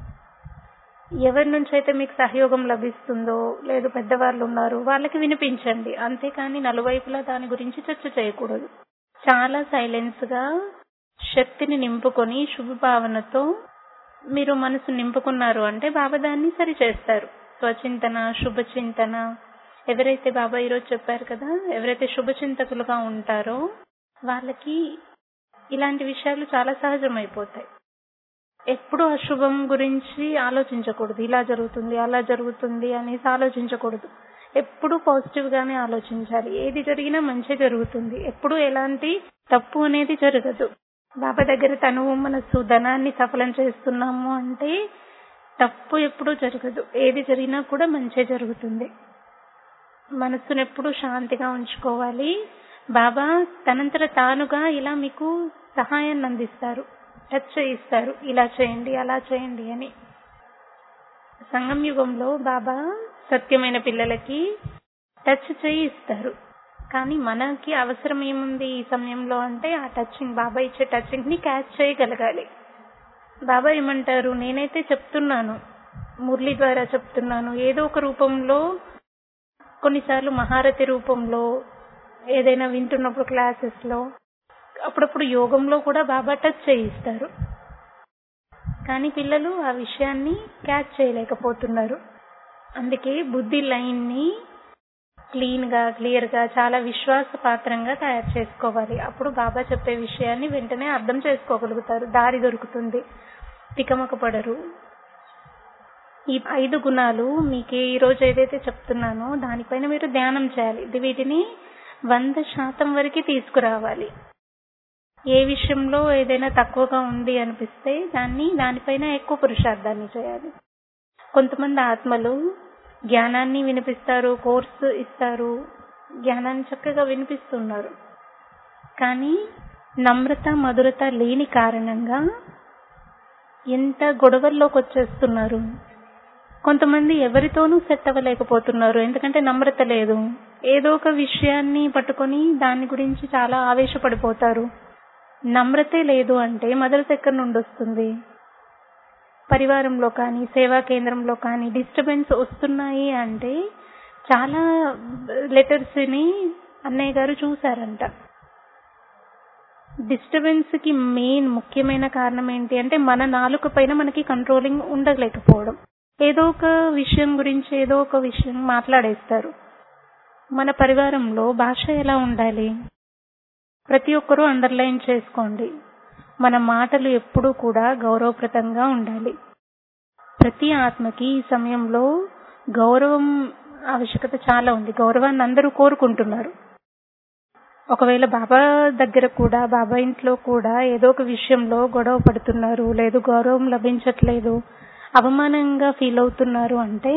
ఎవరి నుంచి అయితే మీకు సహయోగం లభిస్తుందో లేదు పెద్దవాళ్ళు ఉన్నారు వాళ్ళకి వినిపించండి అంతేకాని నలువైపులా దాని గురించి చర్చ చేయకూడదు చాలా సైలెన్స్ గా శక్తిని నింపుకొని శుభభావనతో మీరు మనసు నింపుకున్నారు అంటే బాబా దాన్ని సరి చేస్తారు స్వచింతన శుభచింతన ఎవరైతే బాబా ఈరోజు చెప్పారు కదా ఎవరైతే శుభచింతకులుగా ఉంటారో వాళ్ళకి ఇలాంటి విషయాలు చాలా సహజమైపోతాయి ఎప్పుడు అశుభం గురించి ఆలోచించకూడదు ఇలా జరుగుతుంది అలా జరుగుతుంది అనేసి ఆలోచించకూడదు ఎప్పుడు పాజిటివ్ గానే ఆలోచించాలి ఏది జరిగినా మంచి జరుగుతుంది ఎప్పుడు ఎలాంటి తప్పు అనేది జరగదు బాబా దగ్గర తను మనసు ధనాన్ని సఫలం చేస్తున్నాము అంటే తప్పు ఎప్పుడూ జరగదు ఏది జరిగినా కూడా మంచి జరుగుతుంది మనస్సును ఎప్పుడు శాంతిగా ఉంచుకోవాలి బాబా తనంతట తానుగా ఇలా మీకు సహాయాన్ని అందిస్తారు టచ్ చేయిస్తారు ఇలా చేయండి అలా చేయండి అని సంగం యుగంలో బాబా సత్యమైన పిల్లలకి టచ్ చేయిస్తారు కానీ మనకి అవసరం ఏముంది ఈ సమయంలో అంటే ఆ టచింగ్ బాబా ఇచ్చే టచింగ్ ని క్యాచ్ చేయగలగాలి బాబా ఏమంటారు నేనైతే చెప్తున్నాను మురళి ద్వారా చెప్తున్నాను ఏదో ఒక రూపంలో కొన్నిసార్లు మహారతి రూపంలో ఏదైనా వింటున్నప్పుడు క్లాసెస్ లో అప్పుడప్పుడు యోగంలో కూడా బాబా టచ్ చేయిస్తారు కానీ పిల్లలు ఆ విషయాన్ని క్యాచ్ చేయలేకపోతున్నారు అందుకే బుద్ధి లైన్ ని క్లీన్ గా క్లియర్ గా చాలా విశ్వాసపాత్రంగా తయారు చేసుకోవాలి అప్పుడు బాబా చెప్పే విషయాన్ని వెంటనే అర్థం చేసుకోగలుగుతారు దారి దొరుకుతుంది తికమక పడరు ఈ ఐదు గుణాలు మీకు ఈ రోజు ఏదైతే చెప్తున్నానో దానిపైన మీరు ధ్యానం చేయాలి ఇది వీటిని వంద శాతం వరకు తీసుకురావాలి ఏ విషయంలో ఏదైనా తక్కువగా ఉంది అనిపిస్తే దాన్ని దానిపైన ఎక్కువ పురుషార్థాన్ని చేయాలి కొంతమంది ఆత్మలు జ్ఞానాన్ని వినిపిస్తారు కోర్సు ఇస్తారు జ్ఞానాన్ని చక్కగా వినిపిస్తున్నారు కానీ నమ్రత మధురత లేని కారణంగా ఎంత గొడవల్లోకి వచ్చేస్తున్నారు కొంతమంది ఎవరితోనూ సెట్ అవ్వలేకపోతున్నారు ఎందుకంటే నమ్రత లేదు ఏదో ఒక విషయాన్ని పట్టుకొని దాని గురించి చాలా ఆవేశపడిపోతారు నమ్రతే లేదు అంటే మధురత ఎక్కడి నుండి వస్తుంది పరివారంలో కానీ సేవా కేంద్రంలో కానీ డిస్టర్బెన్స్ వస్తున్నాయి అంటే చాలా లెటర్స్ ని అన్నయ్య గారు చూసారంట డిస్టర్బెన్స్ కి మెయిన్ ముఖ్యమైన కారణం ఏంటి అంటే మన నాలుక పైన మనకి కంట్రోలింగ్ ఉండలేకపోవడం ఏదో ఒక విషయం గురించి ఏదో ఒక విషయం మాట్లాడేస్తారు మన పరివారంలో భాష ఎలా ఉండాలి ప్రతి ఒక్కరూ అండర్లైన్ చేసుకోండి మన మాటలు ఎప్పుడూ కూడా గౌరవప్రదంగా ఉండాలి ప్రతి ఆత్మకి ఈ సమయంలో గౌరవం ఆవశ్యకత చాలా ఉంది గౌరవాన్ని అందరూ కోరుకుంటున్నారు ఒకవేళ బాబా దగ్గర కూడా బాబా ఇంట్లో కూడా ఏదో ఒక విషయంలో గొడవ పడుతున్నారు లేదు గౌరవం లభించట్లేదు అవమానంగా ఫీల్ అవుతున్నారు అంటే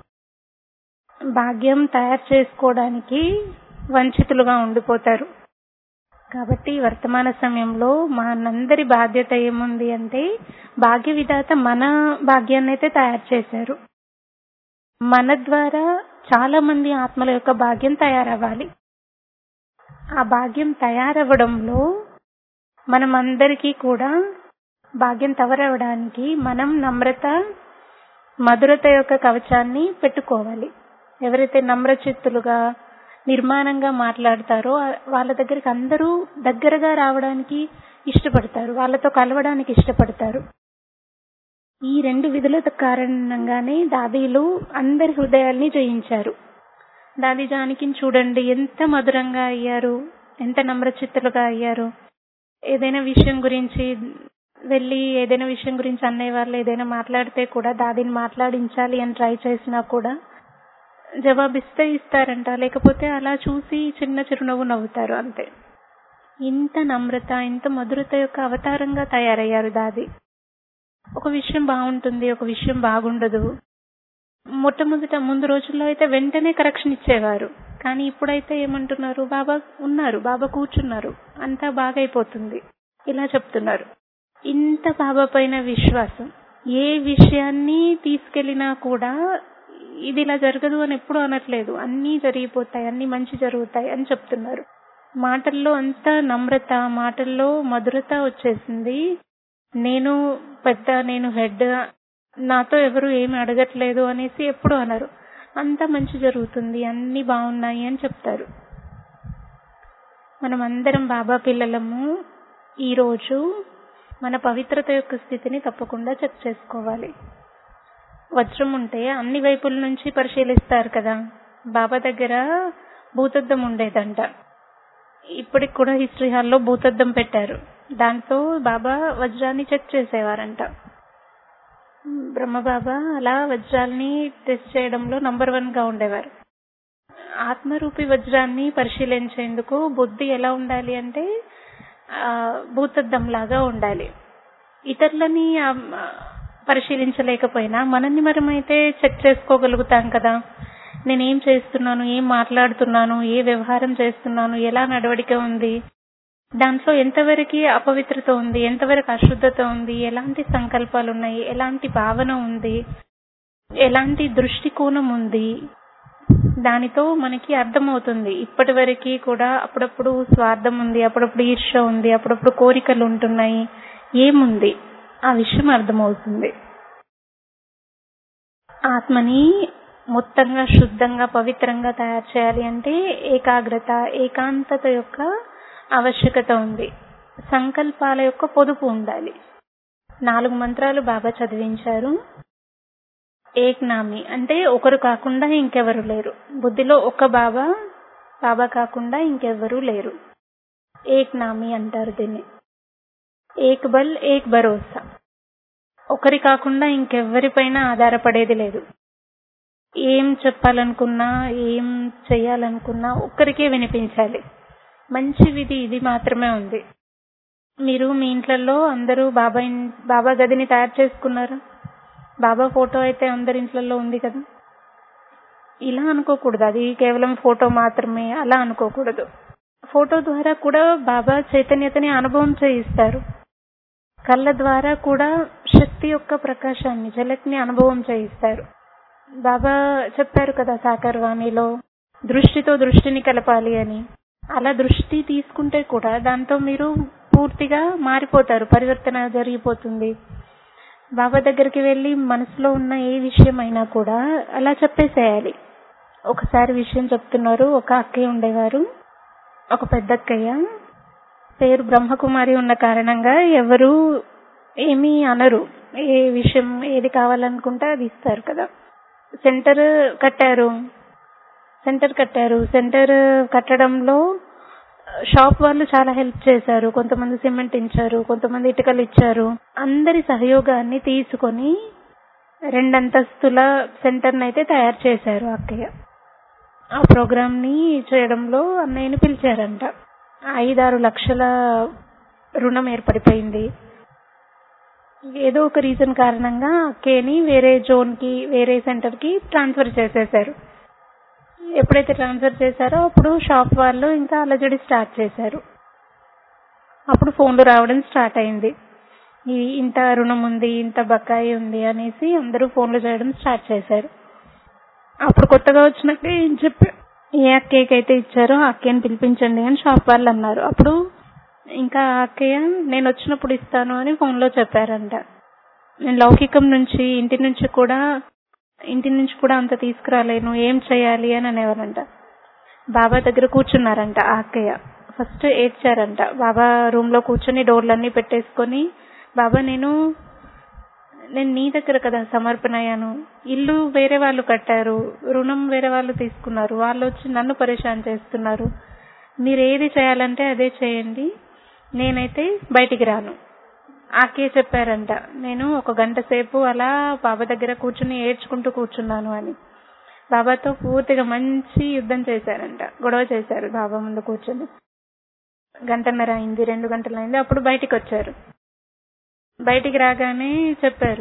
భాగ్యం తయారు చేసుకోవడానికి వంచితులుగా ఉండిపోతారు కాబట్టి వర్తమాన సమయంలో మనందరి బాధ్యత ఏముంది అంటే భాగ్య విధాత మన భాగ్యాన్ని అయితే తయారు చేశారు మన ద్వారా చాలా మంది ఆత్మల యొక్క భాగ్యం తయారవ్వాలి ఆ భాగ్యం తయారవ్వడంలో మనం అందరికీ కూడా భాగ్యం తవరవడానికి మనం నమ్రత మధురత యొక్క కవచాన్ని పెట్టుకోవాలి ఎవరైతే నమ్రచిత్తులుగా నిర్మాణంగా మాట్లాడతారో వాళ్ళ దగ్గరికి అందరూ దగ్గరగా రావడానికి ఇష్టపడతారు వాళ్ళతో కలవడానికి ఇష్టపడతారు ఈ రెండు విధుల కారణంగానే దాదీలు అందరి హృదయాల్ని జయించారు దాది జానకిని చూడండి ఎంత మధురంగా అయ్యారు ఎంత నమ్రచిత్తులుగా అయ్యారు ఏదైనా విషయం గురించి వెళ్ళి ఏదైనా విషయం గురించి అన్నయ్య వాళ్ళు ఏదైనా మాట్లాడితే కూడా దాదిని మాట్లాడించాలి అని ట్రై చేసినా కూడా జవాబిస్తే ఇస్తారంట లేకపోతే అలా చూసి చిన్న చిరునవ్వు నవ్వుతారు అంతే ఇంత నమ్రత ఇంత మధురత యొక్క అవతారంగా తయారయ్యారు దాది ఒక విషయం బాగుంటుంది ఒక విషయం బాగుండదు మొట్టమొదట ముందు రోజుల్లో అయితే వెంటనే కరెక్షన్ ఇచ్చేవారు కానీ ఇప్పుడైతే ఏమంటున్నారు బాబా ఉన్నారు బాబా కూర్చున్నారు అంతా బాగైపోతుంది ఇలా చెప్తున్నారు ఇంత బాబా పైన విశ్వాసం ఏ విషయాన్ని తీసుకెళ్లినా కూడా ఇది ఇలా జరగదు అని ఎప్పుడు అనట్లేదు అన్నీ జరిగిపోతాయి అన్ని మంచి జరుగుతాయి అని చెప్తున్నారు మాటల్లో అంత నమ్రత మాటల్లో మధురత వచ్చేసింది నేను పెద్ద నేను హెడ్ నాతో ఎవరు ఏమి అడగట్లేదు అనేసి ఎప్పుడు అనరు అంతా మంచి జరుగుతుంది అన్ని బాగున్నాయి అని చెప్తారు మనం అందరం బాబా పిల్లలము ఈరోజు మన పవిత్రత యొక్క స్థితిని తప్పకుండా చెక్ చేసుకోవాలి వజ్రం ఉంటే అన్ని వైపుల నుంచి పరిశీలిస్తారు కదా బాబా దగ్గర భూతద్దం ఉండేదంట ఇప్పటికి కూడా హిస్టరీ హాల్లో భూతద్దం పెట్టారు దాంతో బాబా వజ్రాన్ని చెక్ చేసేవారంట బ్రహ్మబాబా అలా వజ్రాల్ని టెస్ట్ చేయడంలో నంబర్ వన్ గా ఉండేవారు ఆత్మరూపి వజ్రాన్ని పరిశీలించేందుకు బుద్ధి ఎలా ఉండాలి అంటే భూతద్దం లాగా ఉండాలి ఇతరులని పరిశీలించలేకపోయినా మనల్ని మనమైతే చెక్ చేసుకోగలుగుతాం కదా నేనేం చేస్తున్నాను ఏం మాట్లాడుతున్నాను ఏ వ్యవహారం చేస్తున్నాను ఎలా నడవడిక ఉంది దాంట్లో ఎంతవరకు అపవిత్రత ఉంది ఎంతవరకు అశుద్ధత ఉంది ఎలాంటి సంకల్పాలు ఉన్నాయి ఎలాంటి భావన ఉంది ఎలాంటి దృష్టికోణం ఉంది దానితో మనకి అర్థమవుతుంది ఇప్పటి వరకు కూడా అప్పుడప్పుడు స్వార్థం ఉంది అప్పుడప్పుడు ఈర్ష ఉంది అప్పుడప్పుడు కోరికలు ఉంటున్నాయి ఏముంది ఆ విషయం అర్థమవుతుంది ఆత్మని మొత్తంగా శుద్ధంగా పవిత్రంగా తయారు చేయాలి అంటే ఏకాగ్రత ఏకాంతత యొక్క ఆవశ్యకత ఉంది సంకల్పాల యొక్క పొదుపు ఉండాలి నాలుగు మంత్రాలు బాబా చదివించారు ఏక్నామి అంటే ఒకరు కాకుండా ఇంకెవరు లేరు బుద్ధిలో ఒక బాబా బాబా కాకుండా ఇంకెవరూ లేరు ఏక్నామి అంటారు దీన్ని ఏక్ బల్ ఏక్ భరోసా ఒకరి కాకుండా ఇంకెవ్వరిపైన ఆధారపడేది లేదు ఏం చెప్పాలనుకున్నా ఏం చేయాలనుకున్నా ఒక్కరికే వినిపించాలి మంచి విధి ఇది మాత్రమే ఉంది మీరు మీ ఇంట్లలో అందరూ బాబా బాబా గదిని తయారు చేసుకున్నారు బాబా ఫోటో అయితే అందరి ఇంట్లలో ఉంది కదా ఇలా అనుకోకూడదు అది కేవలం ఫోటో మాత్రమే అలా అనుకోకూడదు ఫోటో ద్వారా కూడా బాబా చైతన్యతని అనుభవం చేయిస్తారు కళ్ళ ద్వారా కూడా శక్తి యొక్క ప్రకాశాన్ని జలక్ని అనుభవం చేయిస్తారు బాబా చెప్పారు కదా సాకర్ వాణిలో దృష్టితో దృష్టిని కలపాలి అని అలా దృష్టి తీసుకుంటే కూడా దాంతో మీరు పూర్తిగా మారిపోతారు పరివర్తన జరిగిపోతుంది బాబా దగ్గరికి వెళ్ళి మనసులో ఉన్న ఏ విషయం అయినా కూడా అలా చెప్పేసేయాలి ఒకసారి విషయం చెప్తున్నారు ఒక అక్కయ్య ఉండేవారు ఒక పెద్ద అక్కయ్య పేరు బ్రహ్మకుమారి ఉన్న కారణంగా ఎవరు ఏమీ అనరు ఏ విషయం ఏది కావాలనుకుంటే అది ఇస్తారు కదా సెంటర్ కట్టారు సెంటర్ కట్టారు సెంటర్ కట్టడంలో షాప్ వాళ్ళు చాలా హెల్ప్ చేశారు కొంతమంది సిమెంట్ ఇచ్చారు కొంతమంది ఇటుకలు ఇచ్చారు అందరి సహయోగాన్ని తీసుకొని రెండంతస్తుల సెంటర్ అయితే తయారు చేశారు అక్కయ్య ఆ ప్రోగ్రామ్ ని చేయడంలో అన్నయ్యని పిలిచారంట ఐదారు లక్షల రుణం ఏర్పడిపోయింది ఏదో ఒక రీజన్ కారణంగా అక్కయ్యని వేరే జోన్ కి వేరే సెంటర్ కి ట్రాన్స్ఫర్ చేసేశారు ఎప్పుడైతే ట్రాన్స్ఫర్ చేశారో అప్పుడు షాప్ వాళ్ళు ఇంకా అలజడి స్టార్ట్ చేశారు అప్పుడు ఫోన్లు రావడం స్టార్ట్ అయింది ఈ ఇంత రుణం ఉంది ఇంత బకాయి ఉంది అనేసి అందరూ ఫోన్లు చేయడం స్టార్ట్ చేశారు అప్పుడు కొత్తగా వచ్చినాక ఏం చెప్పి ఏ అక్కయ్యకి అయితే ఇచ్చారో ఆ అక్కయ్యని పిలిపించండి అని షాప్ వాళ్ళు అన్నారు అప్పుడు ఇంకా ఆ అక్కయ్య నేను వచ్చినప్పుడు ఇస్తాను అని ఫోన్లో చెప్పారంట నేను లౌకికం నుంచి ఇంటి నుంచి కూడా ఇంటి నుంచి కూడా అంత తీసుకురాలేను ఏం చేయాలి అని అనేవారంట బాబా దగ్గర కూర్చున్నారంట ఆ అక్కయ్య ఫస్ట్ ఏడ్చారంట బాబా రూమ్ లో కూర్చొని డోర్లన్నీ పెట్టేసుకొని బాబా నేను నేను నీ దగ్గర కదా సమర్పణ అయ్యాను ఇల్లు వేరే వాళ్ళు కట్టారు రుణం వేరే వాళ్ళు తీసుకున్నారు వాళ్ళు వచ్చి నన్ను పరేషాన్ చేస్తున్నారు మీరు ఏది చేయాలంటే అదే చేయండి నేనైతే బయటికి రాను ఆకే చెప్పారంట నేను ఒక గంట సేపు అలా బాబా దగ్గర కూర్చుని ఏడ్చుకుంటూ కూర్చున్నాను అని బాబాతో పూర్తిగా మంచి యుద్ధం చేశారంట గొడవ చేశారు బాబా ముందు కూర్చొని గంటన్నర అయింది రెండు గంటలు అయింది అప్పుడు బయటికి వచ్చారు బయటికి రాగానే చెప్పారు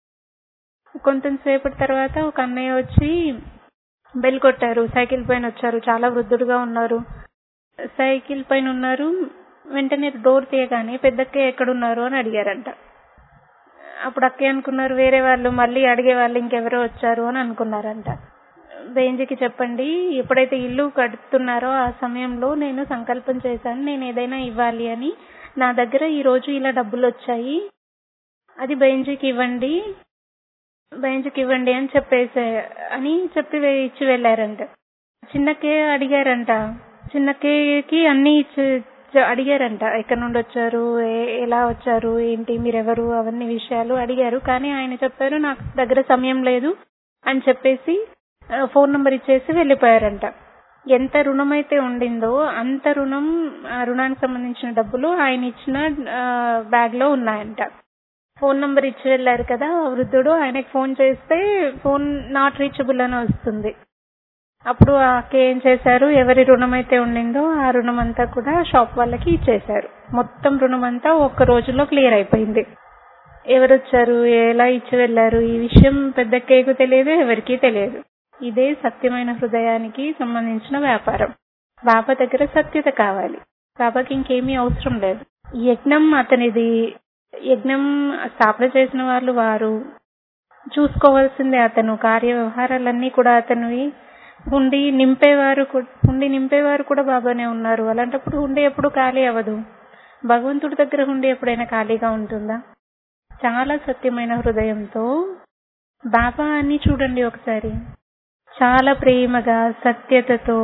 కొంచెం సేపటి తర్వాత ఒక అన్నయ్య వచ్చి బెల్ కొట్టారు సైకిల్ పైన వచ్చారు చాలా వృద్ధుడుగా ఉన్నారు సైకిల్ పైన ఉన్నారు వెంటనే డోర్ తీయగానే పెద్దక్కయ్య ఎక్కడున్నారు అని అడిగారంట అప్పుడు అక్కయ్య అనుకున్నారు వేరే వాళ్ళు మళ్ళీ అడిగే వాళ్ళు ఇంకెవరో వచ్చారు అని అనుకున్నారంట బేంజికి చెప్పండి ఎప్పుడైతే ఇల్లు కడుతున్నారో ఆ సమయంలో నేను సంకల్పం చేశాను నేను ఏదైనా ఇవ్వాలి అని నా దగ్గర ఈ రోజు ఇలా డబ్బులు వచ్చాయి అది బెంజికి ఇవ్వండి బెంజికి ఇవ్వండి అని చెప్పేసే అని చెప్పి వే- ఇచ్చి వెళ్ళారంట చిన్నకే అడిగారంట చిన్నకేకి అన్ని ఇచ్చి చ- అడిగారంట ఎక్కడి నుండి వచ్చారు ఏ- ఎలా వచ్చారు ఏంటి మీరెవరు అవన్నీ విషయాలు అడిగారు కానీ ఆయన చెప్పారు నాకు దగ్గర సమయం లేదు అని చెప్పేసి ఆ, ఫోన్ నంబర్ ఇచ్చేసి వెళ్ళిపోయారంట ఎంత రుణం అయితే ఉండిందో అంత రుణం ఆ రుణానికి సంబంధించిన డబ్బులు ఆయన ఇచ్చిన ఆ, బ్యాగ్ లో ఉన్నాయంట ఫోన్ నంబర్ ఇచ్చి వెళ్ళారు కదా ఆ వృద్ధుడు ఆయనకి ఫోన్ చేస్తే ఫోన్ నాట్ రీచబుల్ అని వస్తుంది అప్పుడు ఆ అక్క ఏం చేశారు ఎవరి రుణం అయితే ఉండిందో ఆ రుణం అంతా కూడా షాప్ వాళ్ళకి ఇచ్చేశారు మొత్తం రుణం అంతా ఒక్క రోజులో క్లియర్ అయిపోయింది ఎవరు వచ్చారు ఎలా ఇచ్చి వెళ్ళారు ఈ విషయం పెద్ద కేకు తెలియదు ఎవరికీ తెలియదు ఇదే సత్యమైన హృదయానికి సంబంధించిన వ్యాపారం బాబా దగ్గర సత్యత కావాలి బాబాకి ఇంకేమీ అవసరం లేదు ఈ యజ్ఞం అతనిది యజ్ఞం స్థాపన చేసిన వాళ్ళు వారు చూసుకోవాల్సిందే అతను కార్య వ్యవహారాలన్నీ కూడా అతనివి హుండి నింపేవారు కూ- హుండి నింపేవారు కూడా బాబానే ఉన్నారు అలాంటప్పుడు హుండి ఎప్పుడు ఖాళీ అవ్వదు భగవంతుడి దగ్గర హుండి ఎప్పుడైనా ఖాళీగా ఉంటుందా చాలా సత్యమైన హృదయంతో బాబా అని చూడండి ఒకసారి చాలా ప్రేమగా సత్యతతో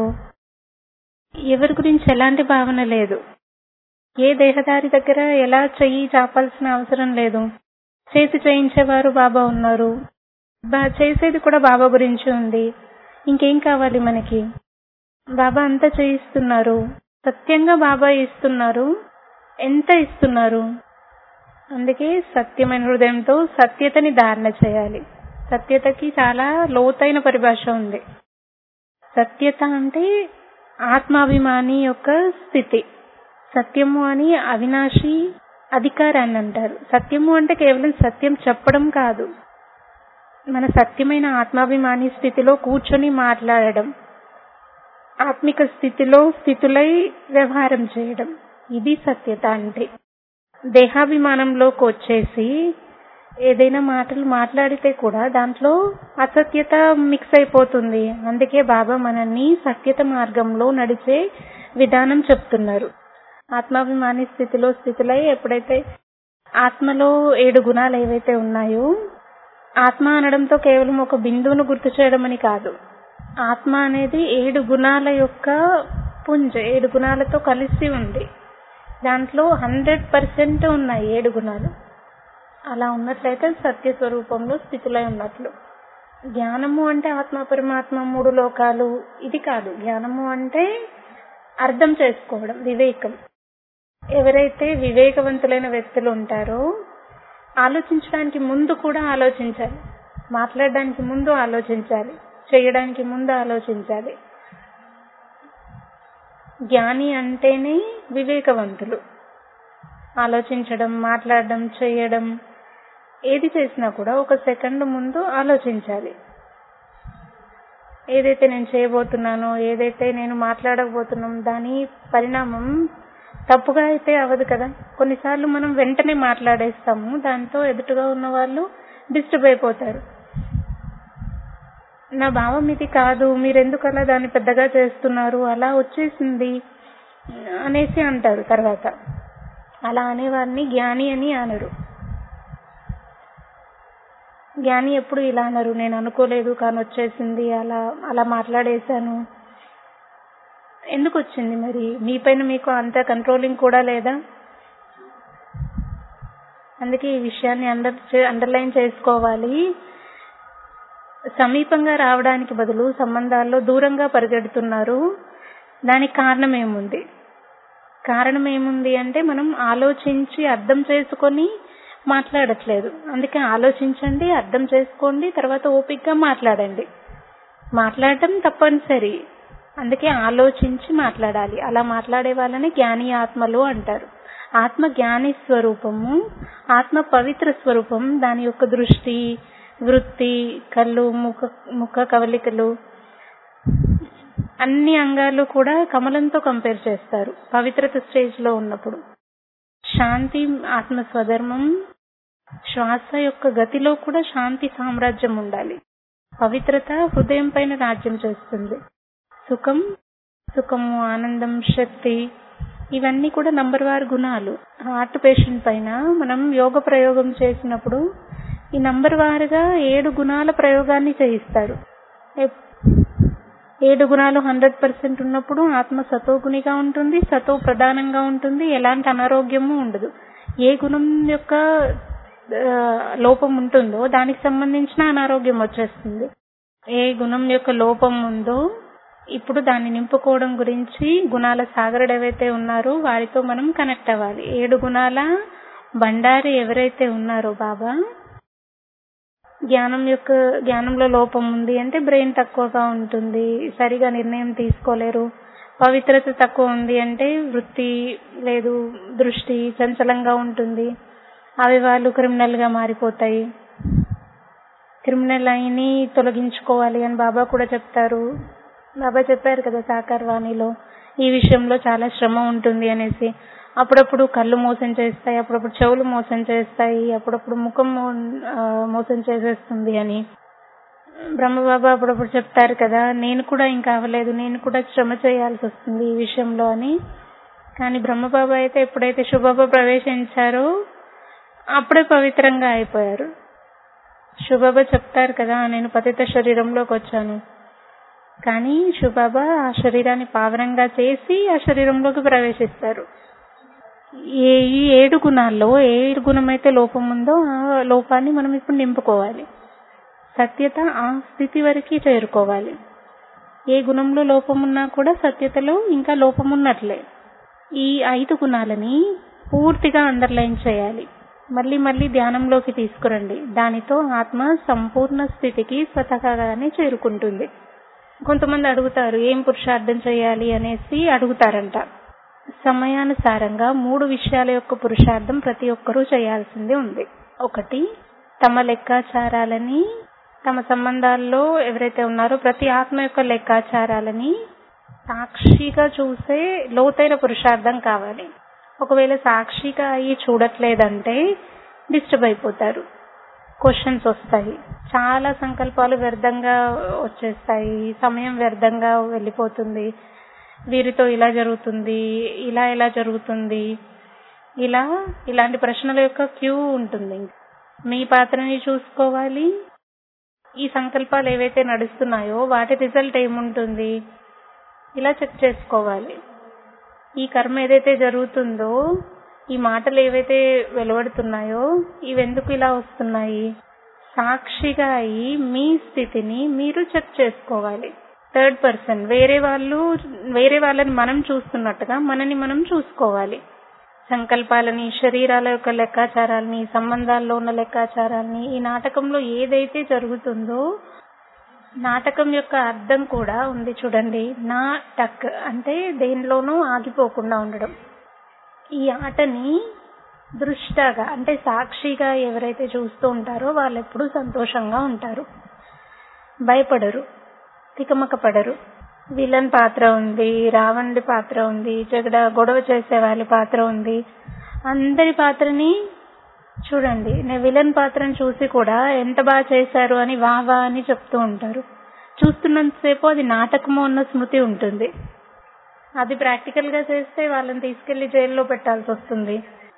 ఎవరి గురించి ఎలాంటి భావన లేదు ఏ దేహదారి దగ్గర ఎలా చెయ్యి చాపాల్సిన అవసరం లేదు చేసి చేయించేవారు బాబా ఉన్నారు బా- చేసేది కూడా బాబా గురించి ఉంది ఇంకేం కావాలి మనకి బాబా అంతా చేయిస్తున్నారు సత్యంగా బాబా ఇస్తున్నారు ఎంత ఇస్తున్నారు అందుకే సత్యమైన హృదయంతో సత్యతని ధారణ చేయాలి సత్యతకి చాలా లోతైన పరిభాష ఉంది సత్యత అంటే ఆత్మాభిమాని యొక్క స్థితి సత్యము అని అవినాశి అధికారాన్ని అంటారు సత్యము అంటే కేవలం సత్యం చెప్పడం కాదు మన సత్యమైన ఆత్మాభిమాని స్థితిలో కూర్చొని మాట్లాడడం ఆత్మిక స్థితిలో స్థితులై వ్యవహారం చేయడం ఇది సత్యత అంటే దేహాభిమానంలోకి వచ్చేసి ఏదైనా మాటలు మాట్లాడితే కూడా దాంట్లో అసత్యత మిక్స్ అయిపోతుంది అందుకే బాబా మనల్ని సత్యత మార్గంలో నడిచే విధానం చెప్తున్నారు ఆత్మాభిమాని స్థితిలో స్థితిలై ఎప్పుడైతే ఆత్మలో ఏడు గుణాలు ఏవైతే ఉన్నాయో ఆత్మ అనడంతో కేవలం ఒక బిందువును గుర్తు చేయడం అని కాదు ఆత్మ అనేది ఏడు గుణాల యొక్క పుంజ ఏడు గుణాలతో కలిసి ఉంది దాంట్లో హండ్రెడ్ పర్సెంట్ ఉన్నాయి ఏడు గుణాలు అలా ఉన్నట్లయితే సత్య స్వరూపంలో స్థితిలో ఉన్నట్లు జ్ఞానము అంటే ఆత్మ పరమాత్మ మూడు లోకాలు ఇది కాదు జ్ఞానము అంటే అర్థం చేసుకోవడం వివేకం ఎవరైతే వివేకవంతులైన వ్యక్తులు ఉంటారో ఆలోచించడానికి ముందు కూడా ఆలోచించాలి మాట్లాడడానికి ముందు ఆలోచించాలి చేయడానికి ముందు ఆలోచించాలి జ్ఞాని అంటేనే వివేకవంతులు ఆలోచించడం మాట్లాడడం చేయడం ఏది చేసినా కూడా ఒక సెకండ్ ముందు ఆలోచించాలి ఏదైతే నేను చేయబోతున్నానో ఏదైతే నేను మాట్లాడకపోతున్నాం దాని పరిణామం తప్పుగా అయితే అవ్వదు కదా కొన్నిసార్లు మనం వెంటనే మాట్లాడేస్తాము దాంతో ఎదుటిగా ఉన్న వాళ్ళు డిస్టర్బ్ అయిపోతారు నా భావం ఇది కాదు మీరెందుకు అలా దాన్ని పెద్దగా చేస్తున్నారు అలా వచ్చేసింది అనేసి అంటారు తర్వాత అలా అనేవారిని జ్ఞాని అని అనరు జ్ఞాని ఎప్పుడు ఇలా అనరు నేను అనుకోలేదు కానీ వచ్చేసింది అలా అలా మాట్లాడేశాను ఎందుకు వచ్చింది మరి మీపైన మీకు అంత కంట్రోలింగ్ కూడా లేదా అందుకే ఈ విషయాన్ని అండర్ అండర్లైన్ చేసుకోవాలి సమీపంగా రావడానికి బదులు సంబంధాల్లో దూరంగా పరిగెడుతున్నారు దానికి కారణం ఏముంది కారణం ఏముంది అంటే మనం ఆలోచించి అర్థం చేసుకొని మాట్లాడట్లేదు అందుకే ఆలోచించండి అర్థం చేసుకోండి తర్వాత ఓపికగా మాట్లాడండి మాట్లాడటం తప్పనిసరి అందుకే ఆలోచించి మాట్లాడాలి అలా మాట్లాడే వాళ్ళని జ్ఞాని ఆత్మలు అంటారు ఆత్మ జ్ఞాని స్వరూపము ఆత్మ పవిత్ర స్వరూపం దాని యొక్క దృష్టి వృత్తి కళ్ళు ముఖ ముఖ కవలికలు అన్ని అంగాలు కూడా కమలంతో కంపేర్ చేస్తారు పవిత్రత స్టేజ్ లో ఉన్నప్పుడు శాంతి ఆత్మ స్వధర్మం శ్వాస యొక్క గతిలో కూడా శాంతి సామ్రాజ్యం ఉండాలి పవిత్రత హృదయం పైన రాజ్యం చేస్తుంది సుఖం సుఖము ఆనందం శక్తి ఇవన్నీ కూడా నంబర్ వార్ గుణాలు హార్ట్ పేషెంట్ పైన మనం యోగ ప్రయోగం చేసినప్పుడు ఈ నంబర్ వారుగా ఏడు గుణాల ప్రయోగాన్ని చేయిస్తారు ఎప్- ఏడు గుణాలు హండ్రెడ్ పర్సెంట్ ఉన్నప్పుడు ఆత్మ సతోగుణిగా ఉంటుంది సతో ప్రధానంగా ఉంటుంది ఎలాంటి అనారోగ్యము ఉండదు ఏ గుణం యొక్క ఆ, లోపం ఉంటుందో దానికి సంబంధించిన అనారోగ్యం వచ్చేస్తుంది ఏ గుణం యొక్క లోపం ఉందో ఇప్పుడు దాన్ని నింపుకోవడం గురించి గుణాల సాగరుడు ఎవరైతే ఉన్నారో వారితో మనం కనెక్ట్ అవ్వాలి ఏడు గుణాల బండారి ఎవరైతే ఉన్నారో బాబా జ్ఞానం యొక్క జ్ఞానంలో లోపం ఉంది అంటే బ్రెయిన్ తక్కువగా ఉంటుంది సరిగా నిర్ణయం తీసుకోలేరు పవిత్రత తక్కువ ఉంది అంటే వృత్తి లేదు దృష్టి చంచలంగా ఉంటుంది అవి వాళ్ళు క్రిమినల్ గా మారిపోతాయి క్రిమినల్ అయిని తొలగించుకోవాలి అని బాబా కూడా చెప్తారు బాబా చెప్పారు కదా సాకార్ వాణిలో ఈ విషయంలో చాలా శ్రమ ఉంటుంది అనేసి అప్పుడప్పుడు కళ్ళు మోసం చేస్తాయి అప్పుడప్పుడు చెవులు మోసం చేస్తాయి అప్పుడప్పుడు ముఖం ఆ, మోసం చేసేస్తుంది అని బ్రహ్మబాబా అప్పుడప్పుడు చెప్తారు కదా నేను కూడా ఇంకా అవ్వలేదు నేను కూడా శ్రమ చేయాల్సి వస్తుంది ఈ విషయంలో అని కానీ బ్రహ్మబాబా అయితే ఎప్పుడైతే శుభాబా ప్రవేశించారో అప్పుడే పవిత్రంగా అయిపోయారు శుభాబా చెప్తారు కదా నేను పతిత శరీరంలోకి వచ్చాను కానీ శుభాబా ఆ శరీరాన్ని పావనంగా చేసి ఆ శరీరంలోకి ప్రవేశిస్తారు ఏ ఈ ఏడు గుణాల్లో ఏ ఏడు గుణం అయితే లోపం ఉందో ఆ లోపాన్ని మనం ఇప్పుడు నింపుకోవాలి సత్యత ఆ స్థితి వరకు చేరుకోవాలి ఏ గుణంలో లోపం ఉన్నా కూడా సత్యతలో ఇంకా లోపం ఉన్నట్లే ఈ ఐదు గుణాలని పూర్తిగా అండర్లైన్ చేయాలి మళ్ళీ మళ్ళీ ధ్యానంలోకి తీసుకురండి దానితో ఆత్మ సంపూర్ణ స్థితికి స్వతహాగానే చేరుకుంటుంది కొంతమంది అడుగుతారు ఏం పురుషార్థం చేయాలి అనేసి అడుగుతారంట సమయానుసారంగా మూడు విషయాల యొక్క పురుషార్థం ప్రతి ఒక్కరూ చేయాల్సింది ఉంది ఒకటి తమ లెక్కాచారాలని తమ సంబంధాల్లో ఎవరైతే ఉన్నారో ప్రతి ఆత్మ యొక్క లెక్కాచారాలని సాక్షిగా చూసే లోతైన పురుషార్థం కావాలి ఒకవేళ సాక్షిగా అయ్యి చూడట్లేదంటే డిస్టర్బ్ అయిపోతారు క్వశ్చన్స్ వస్తాయి చాలా సంకల్పాలు వ్యర్థంగా వచ్చేస్తాయి సమయం వ్యర్థంగా వెళ్ళిపోతుంది వీరితో ఇలా జరుగుతుంది ఇలా ఎలా జరుగుతుంది ఇలా ఇలాంటి ప్రశ్నల యొక్క క్యూ ఉంటుంది మీ పాత్రని చూసుకోవాలి ఈ సంకల్పాలు ఏవైతే నడుస్తున్నాయో వాటి రిజల్ట్ ఏముంటుంది ఇలా చెక్ చేసుకోవాలి ఈ కర్మ ఏదైతే జరుగుతుందో ఈ మాటలు ఏవైతే వెలువడుతున్నాయో ఇవెందుకు ఇలా వస్తున్నాయి సాక్షిగా అయి మీ స్థితిని మీరు చెక్ చేసుకోవాలి థర్డ్ పర్సన్ వేరే వాళ్ళు వేరే వాళ్ళని మనం చూస్తున్నట్టుగా మనని మనం చూసుకోవాలి సంకల్పాలని శరీరాల యొక్క లెక్కాచారాలని సంబంధాల్లో ఉన్న లెక్కాచారాలని ఈ నాటకంలో ఏదైతే జరుగుతుందో నాటకం యొక్క అర్థం కూడా ఉంది చూడండి నా టక్ అంటే దేనిలోనూ ఆగిపోకుండా ఉండడం ఈ ఆటని దృష్టగా అంటే సాక్షిగా ఎవరైతే చూస్తూ ఉంటారో వాళ్ళు ఎప్పుడూ సంతోషంగా ఉంటారు భయపడరు తికమక పడరు విలన్ పాత్ర ఉంది రావణుడి పాత్ర ఉంది జగడ గొడవ చేసే వాళ్ళ పాత్ర ఉంది అందరి పాత్రని చూడండి నేను విలన్ పాత్రను చూసి కూడా ఎంత బాగా చేశారు అని వా వా అని చెప్తూ ఉంటారు చూస్తున్నంతసేపు అది నాటకము అన్న స్మృతి ఉంటుంది అది ప్రాక్టికల్ గా చేస్తే వాళ్ళని తీసుకెళ్లి జైల్లో పెట్టాల్సి వస్తుంది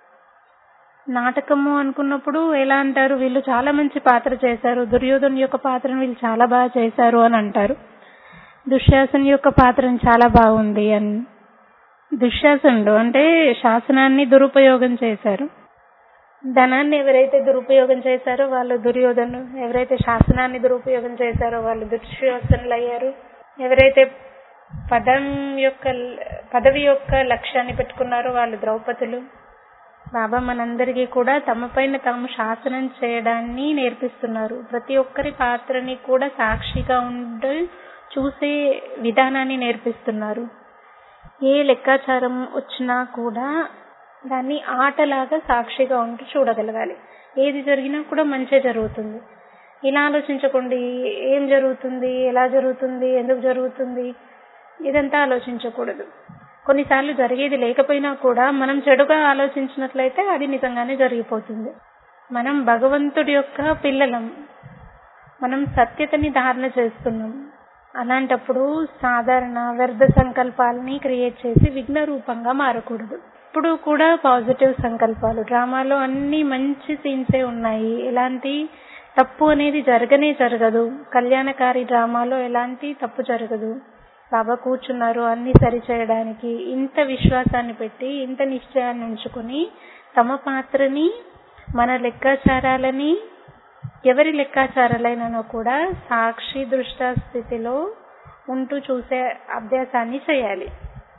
నాటకము అనుకున్నప్పుడు ఎలా అంటారు వీళ్ళు చాలా మంచి పాత్ర చేశారు దుర్యోధన్ యొక్క పాత్రను వీళ్ళు చాలా బాగా చేశారు అని అంటారు దుశ్శాసన్ యొక్క పాత్రను చాలా బాగుంది అని దుశ్శాసనుడు అంటే శాసనాన్ని దురుపయోగం చేశారు ధనాన్ని ఎవరైతే దురుపయోగం చేశారో వాళ్ళు దుర్యోధను ఎవరైతే శాసనాన్ని దురుపయోగం చేశారో వాళ్ళు దుశ్శాసనులు అయ్యారు ఎవరైతే పదం యొక్క పదవి యొక్క లక్ష్యాన్ని పెట్టుకున్నారు వాళ్ళు ద్రౌపదులు బాబా మనందరికీ కూడా తమ పైన తాము శాసనం చేయడాన్ని నేర్పిస్తున్నారు ప్రతి ఒక్కరి పాత్రని కూడా సాక్షిగా ఉండి చూసే విధానాన్ని నేర్పిస్తున్నారు ఏ లెక్కాచారం వచ్చినా కూడా దాన్ని ఆటలాగా సాక్షిగా ఉంటూ చూడగలగాలి ఏది జరిగినా కూడా మంచి జరుగుతుంది ఇలా ఆలోచించకండి ఏం జరుగుతుంది ఎలా జరుగుతుంది ఎందుకు జరుగుతుంది ఇదంతా ఆలోచించకూడదు కొన్నిసార్లు జరిగేది లేకపోయినా కూడా మనం చెడుగా ఆలోచించినట్లయితే అది నిజంగానే జరిగిపోతుంది మనం భగవంతుడి యొక్క పిల్లలం మనం సత్యతని ధారణ చేస్తున్నాం అలాంటప్పుడు సాధారణ వ్యర్థ సంకల్పాలని క్రియేట్ చేసి విఘ్న రూపంగా మారకూడదు ఇప్పుడు కూడా పాజిటివ్ సంకల్పాలు డ్రామాలో అన్ని మంచి సీన్సే ఉన్నాయి ఎలాంటి తప్పు అనేది జరగనే జరగదు కళ్యాణకారి డ్రామాలో ఎలాంటి తప్పు జరగదు బాబా కూర్చున్నారు అన్ని సరిచేయడానికి ఇంత విశ్వాసాన్ని పెట్టి ఇంత నిశ్చయాన్ని ఉంచుకుని తమ పాత్రని మన లెక్కాచారాలని ఎవరి లెక్కాచారాలైనను కూడా సాక్షి దృష్ట స్థితిలో ఉంటూ చూసే అభ్యాసాన్ని చేయాలి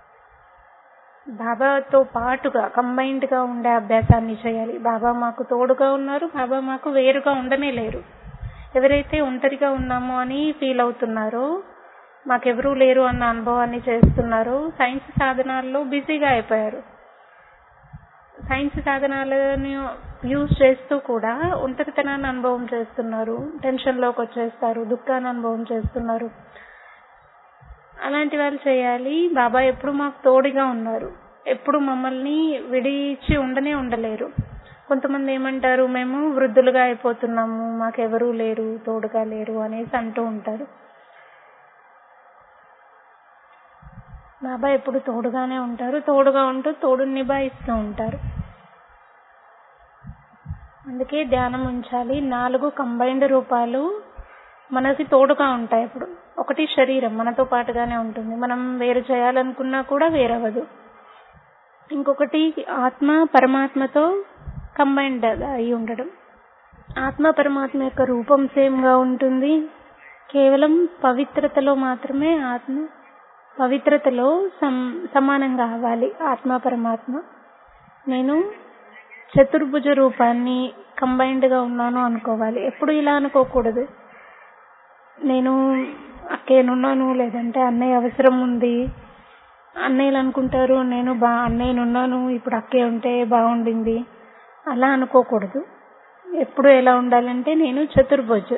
బాబాతో పాటుగా కంబైన్డ్ గా ఉండే అభ్యాసాన్ని చేయాలి బాబా మాకు తోడుగా ఉన్నారు బాబా మాకు వేరుగా ఉండనే లేరు ఎవరైతే ఒంటరిగా ఉన్నామో అని ఫీల్ అవుతున్నారో మాకెవరూ లేరు అన్న అనుభవాన్ని చేస్తున్నారు సైన్స్ సాధనాల్లో బిజీగా అయిపోయారు సైన్స్ సాధనాలను యూజ్ చేస్తూ కూడా ఒంటరితనాన్ని అనుభవం చేస్తున్నారు టెన్షన్లోకి వచ్చేస్తారు దుఃఖాన్ని అనుభవం చేస్తున్నారు అలాంటి వాళ్ళు చేయాలి బాబా ఎప్పుడు మాకు తోడుగా ఉన్నారు ఎప్పుడు మమ్మల్ని విడిచి ఉండనే ఉండలేరు కొంతమంది ఏమంటారు మేము వృద్ధులుగా అయిపోతున్నాము మాకెవరూ లేరు తోడుగా లేరు అనేసి అంటూ ఉంటారు బాబా ఎప్పుడు తోడుగానే ఉంటారు తోడుగా ఉంటూ తోడుని నిభాయిస్తూ ఉంటారు అందుకే ధ్యానం ఉంచాలి నాలుగు కంబైన్డ్ రూపాలు మనకి తోడుగా ఉంటాయి ఇప్పుడు ఒకటి శరీరం మనతో పాటుగానే ఉంటుంది మనం వేరు చేయాలనుకున్నా కూడా వేరవదు ఇంకొకటి ఆత్మ పరమాత్మతో కంబైన్డ్ అయి ఉండడం ఆత్మ పరమాత్మ యొక్క రూపం సేమ్ గా ఉంటుంది కేవలం పవిత్రతలో మాత్రమే ఆత్మ పవిత్రతలో సం సమానంగా అవ్వాలి ఆత్మ పరమాత్మ నేను చతుర్భుజ రూపాన్ని కంబైన్డ్ గా ఉన్నాను అనుకోవాలి ఎప్పుడు ఇలా అనుకోకూడదు నేను అక్కేనున్నాను లేదంటే అన్నయ్య అవసరం ఉంది అన్నయ్యలు అనుకుంటారు నేను బా అన్నయ్యనున్నాను ఇప్పుడు అక్కే ఉంటే బాగుండింది అలా అనుకోకూడదు ఎప్పుడు ఎలా ఉండాలంటే నేను చతుర్భుజ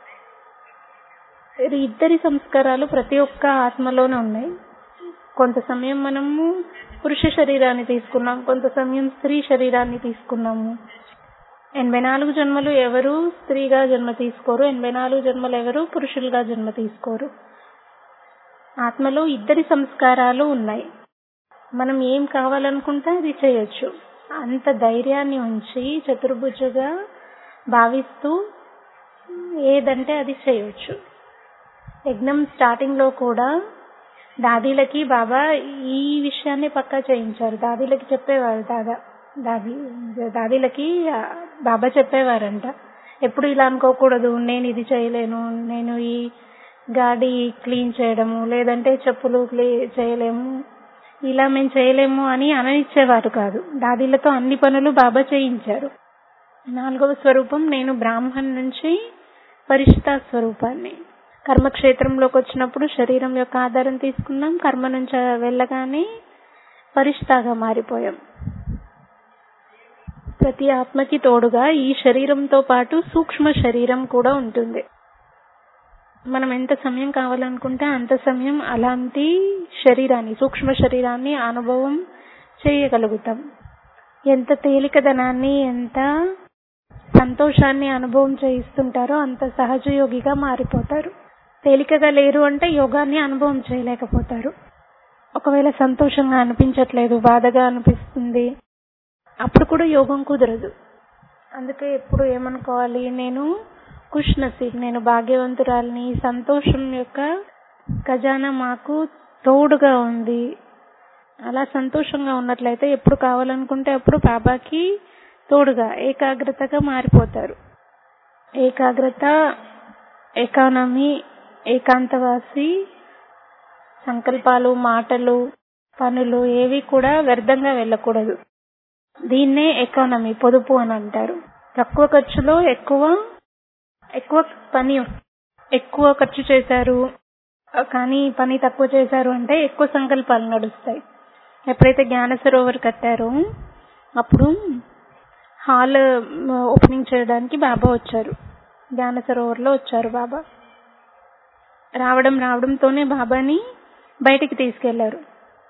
ఇద్దరి సంస్కారాలు ప్రతి ఒక్క ఆత్మలోనే ఉన్నాయి కొంత సమయం మనము పురుష శరీరాన్ని తీసుకున్నాం కొంత సమయం స్త్రీ శరీరాన్ని తీసుకున్నాము ఎనభై నాలుగు జన్మలు ఎవరు స్త్రీగా జన్మ తీసుకోరు ఎనభై నాలుగు జన్మలు ఎవరు పురుషులుగా జన్మ తీసుకోరు ఆత్మలో ఇద్దరి సంస్కారాలు ఉన్నాయి మనం ఏం కావాలనుకుంటే అది చేయొచ్చు అంత ధైర్యాన్ని ఉంచి చతుర్భుజగా భావిస్తూ ఏదంటే అది చేయొచ్చు యజ్ఞం స్టార్టింగ్ లో కూడా దాదీలకి బాబా ఈ విషయాన్ని పక్కా చేయించారు దాదీలకి చెప్పేవారు దాదా దాది దాదీలకి బాబా చెప్పేవారంట ఎప్పుడు ఇలా అనుకోకూడదు నేను ఇది చేయలేను నేను ఈ గాడి క్లీన్ చేయడము లేదంటే చెప్పులు క్లీ చేయలేము ఇలా మేము చేయలేము అని అననిచ్చేవారు కాదు దాదీలతో అన్ని పనులు బాబా చేయించారు నాలుగవ స్వరూపం నేను బ్రాహ్మణ్ నుంచి పరిష్ఠా స్వరూపాన్ని కర్మక్షేత్రంలోకి వచ్చినప్పుడు శరీరం యొక్క ఆధారం తీసుకున్నాం కర్మ నుంచి వెళ్ళగానే పరిష్ఠాగా మారిపోయాం ప్రతి ఆత్మకి తోడుగా ఈ శరీరంతో పాటు సూక్ష్మ శరీరం కూడా ఉంటుంది మనం ఎంత సమయం కావాలనుకుంటే అంత సమయం అలాంటి శరీరాన్ని సూక్ష్మ శరీరాన్ని అనుభవం చేయగలుగుతాం ఎంత తేలికదనాన్ని ఎంత సంతోషాన్ని అనుభవం చేయిస్తుంటారో అంత సహజ యోగిగా మారిపోతారు తేలికగా లేరు అంటే యోగాన్ని అనుభవం చేయలేకపోతారు ఒకవేళ సంతోషంగా అనిపించట్లేదు బాధగా అనిపిస్తుంది అప్పుడు కూడా యోగం కుదరదు అందుకే ఎప్పుడు ఏమనుకోవాలి నేను ఖుష్ నసీబ్ నేను భాగ్యవంతురాలిని సంతోషం యొక్క ఖజానా మాకు తోడుగా ఉంది అలా సంతోషంగా ఉన్నట్లయితే ఎప్పుడు కావాలనుకుంటే అప్పుడు బాబాకి తోడుగా ఏకాగ్రతగా మారిపోతారు ఏకాగ్రత ఎకానమీ ఏకాంతవాసి సంకల్పాలు మాటలు పనులు ఏవి కూడా వ్యర్థంగా వెళ్ళకూడదు దీన్నే ఎకానమీ పొదుపు అని అంటారు తక్కువ ఖర్చులో ఎక్కువ ఎక్కువ పని ఎక్కువ ఖర్చు చేశారు కానీ పని తక్కువ చేశారు అంటే ఎక్కువ సంకల్పాలు నడుస్తాయి ఎప్పుడైతే జ్ఞాన సరోవర్ కట్టారో అప్పుడు హాల్ ఓపెనింగ్ చేయడానికి బాబా వచ్చారు జ్ఞాన సరోవర్లో వచ్చారు బాబా రావడం రావడంతోనే బాబాని బయటికి తీసుకెళ్లారు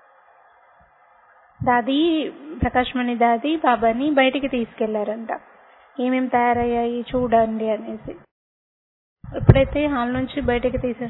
దాది ప్రకాశ్మణి దాది బాబాని బయటికి తీసుకెళ్లారంట ఏమేం తయారయ్యాయి చూడండి అనేసి ఎప్పుడైతే హాల్ నుంచి బయటికి తీసారు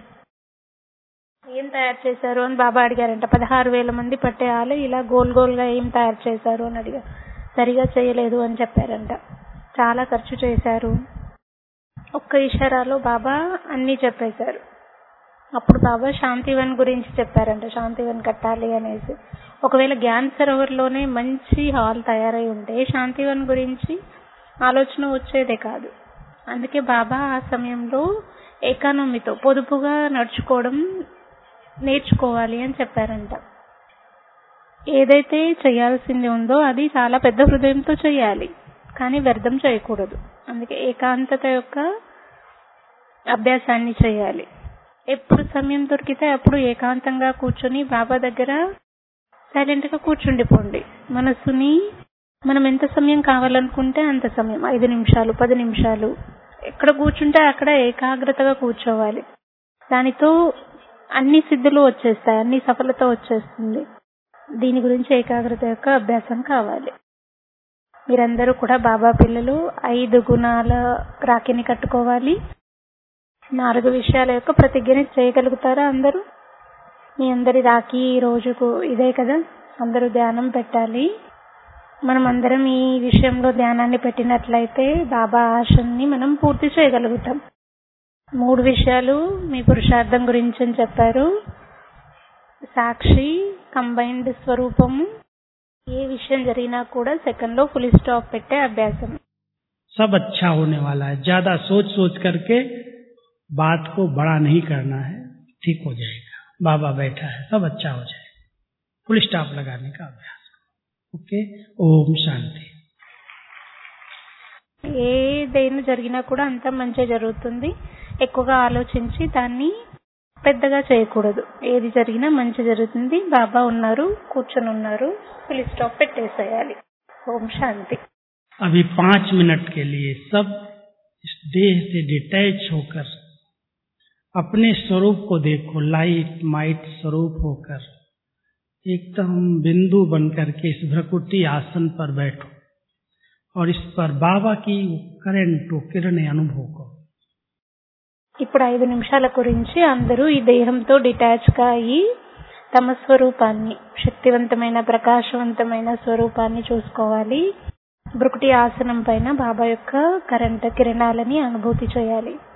ఏం తయారు చేశారు అని బాబా అడిగారంట పదహారు వేల మంది పట్టే హాలు ఇలా గోల్ గోల్ గా ఏం తయారు చేశారు అని అడిగారు సరిగా చేయలేదు అని చెప్పారంట చాలా ఖర్చు చేశారు ఒక్క ఇషారాలో బాబా అన్ని చెప్పేశారు అప్పుడు బాబా శాంతివన్ గురించి చెప్పారంట శాంతివన్ కట్టాలి అనేసి ఒకవేళ జ్ఞాన్ సరోవర్ లోనే మంచి హాల్ తయారై ఉంటే శాంతివన్ గురించి ఆలోచన వచ్చేదే కాదు అందుకే బాబా ఆ సమయంలో ఎకానమీతో పొదుపుగా నడుచుకోవడం నేర్చుకోవాలి అని చెప్పారంట ఏదైతే చేయాల్సింది ఉందో అది చాలా పెద్ద హృదయంతో చేయాలి కానీ వ్యర్థం చేయకూడదు అందుకే ఏకాంతత యొక్క అభ్యాసాన్ని చేయాలి ఎప్పుడు సమయం దొరికితే అప్పుడు ఏకాంతంగా కూర్చొని బాబా దగ్గర సైలెంట్ గా కూర్చుండిపోండి మనసుని మనం ఎంత సమయం కావాలనుకుంటే అంత సమయం ఐదు నిమిషాలు పది నిమిషాలు ఎక్కడ కూర్చుంటే అక్కడ ఏకాగ్రతగా కూర్చోవాలి దానితో అన్ని సిద్ధులు వచ్చేస్తాయి అన్ని సఫలత వచ్చేస్తుంది దీని గురించి ఏకాగ్రత యొక్క అభ్యాసం కావాలి మీరందరూ కూడా బాబా పిల్లలు ఐదు గుణాల రాఖీని కట్టుకోవాలి నాలుగు విషయాల యొక్క ప్రతిజ్ఞని చేయగలుగుతారా అందరూ మీ అందరి రాఖీ ఈ రోజుకు ఇదే కదా అందరూ ధ్యానం పెట్టాలి మనం అందరం ఈ విషయంలో ధ్యానాన్ని పెట్టినట్లయితే బాబా ఆశని మనం పూర్తి చేయగలుగుతాం మూడు విషయాలు మీ పురుషార్థం గురించి అని చెప్పారు సాక్షి కంబైన్డ్ స్వరూపము ఏ విషయం జరిగినా కూడా సెకండ్ లో ఫుల్ స్టాప్ పెట్టే అభ్యాసం सब अच्छा होने वाला है ज्यादा सोच सोच करके बात को बड़ा नहीं करना है ठीक हो जाएगा बाबा बैठा है सब अच्छा हो जाएगा फुल स्टॉप लगाने का अभ्यास ओके ओम शांति ఏదైనా జరిగినా కూడా అంతా మంచి జరుగుతుంది ఎక్కువగా ఆలోచించి దాన్ని పెద్దగా చేయకూడదు ఏది జరిగినా మంచి జరుగుతుంది బాబా ఉన్నారు కూర్చొని ఉన్నారు ఫుల్ స్టాప్ పెట్టేసేయాలి ఓం శాంతి अभी पांच मिनट के लिए सब इस देह से डिटैच होकर अपने स्वरूप को देखो लाइट माइट स्वरूप होकर एकदम बिंदु बनकर के इस भ्रकुटी आसन पर बैठो और इस पर बाबा की करंट किरण अनुभव करो ఇప్పుడు ఐదు నిమిషాల గురించి అందరూ ఈ దేహంతో డిటాచ్ గా అయ్యి తమ స్వరూపాన్ని శక్తివంతమైన ప్రకాశవంతమైన స్వరూపాన్ని చూసుకోవాలి బ్రుకుటి ఆసనం పైన బాబా యొక్క కరెంట్ కిరణాలని అనుభూతి చేయాలి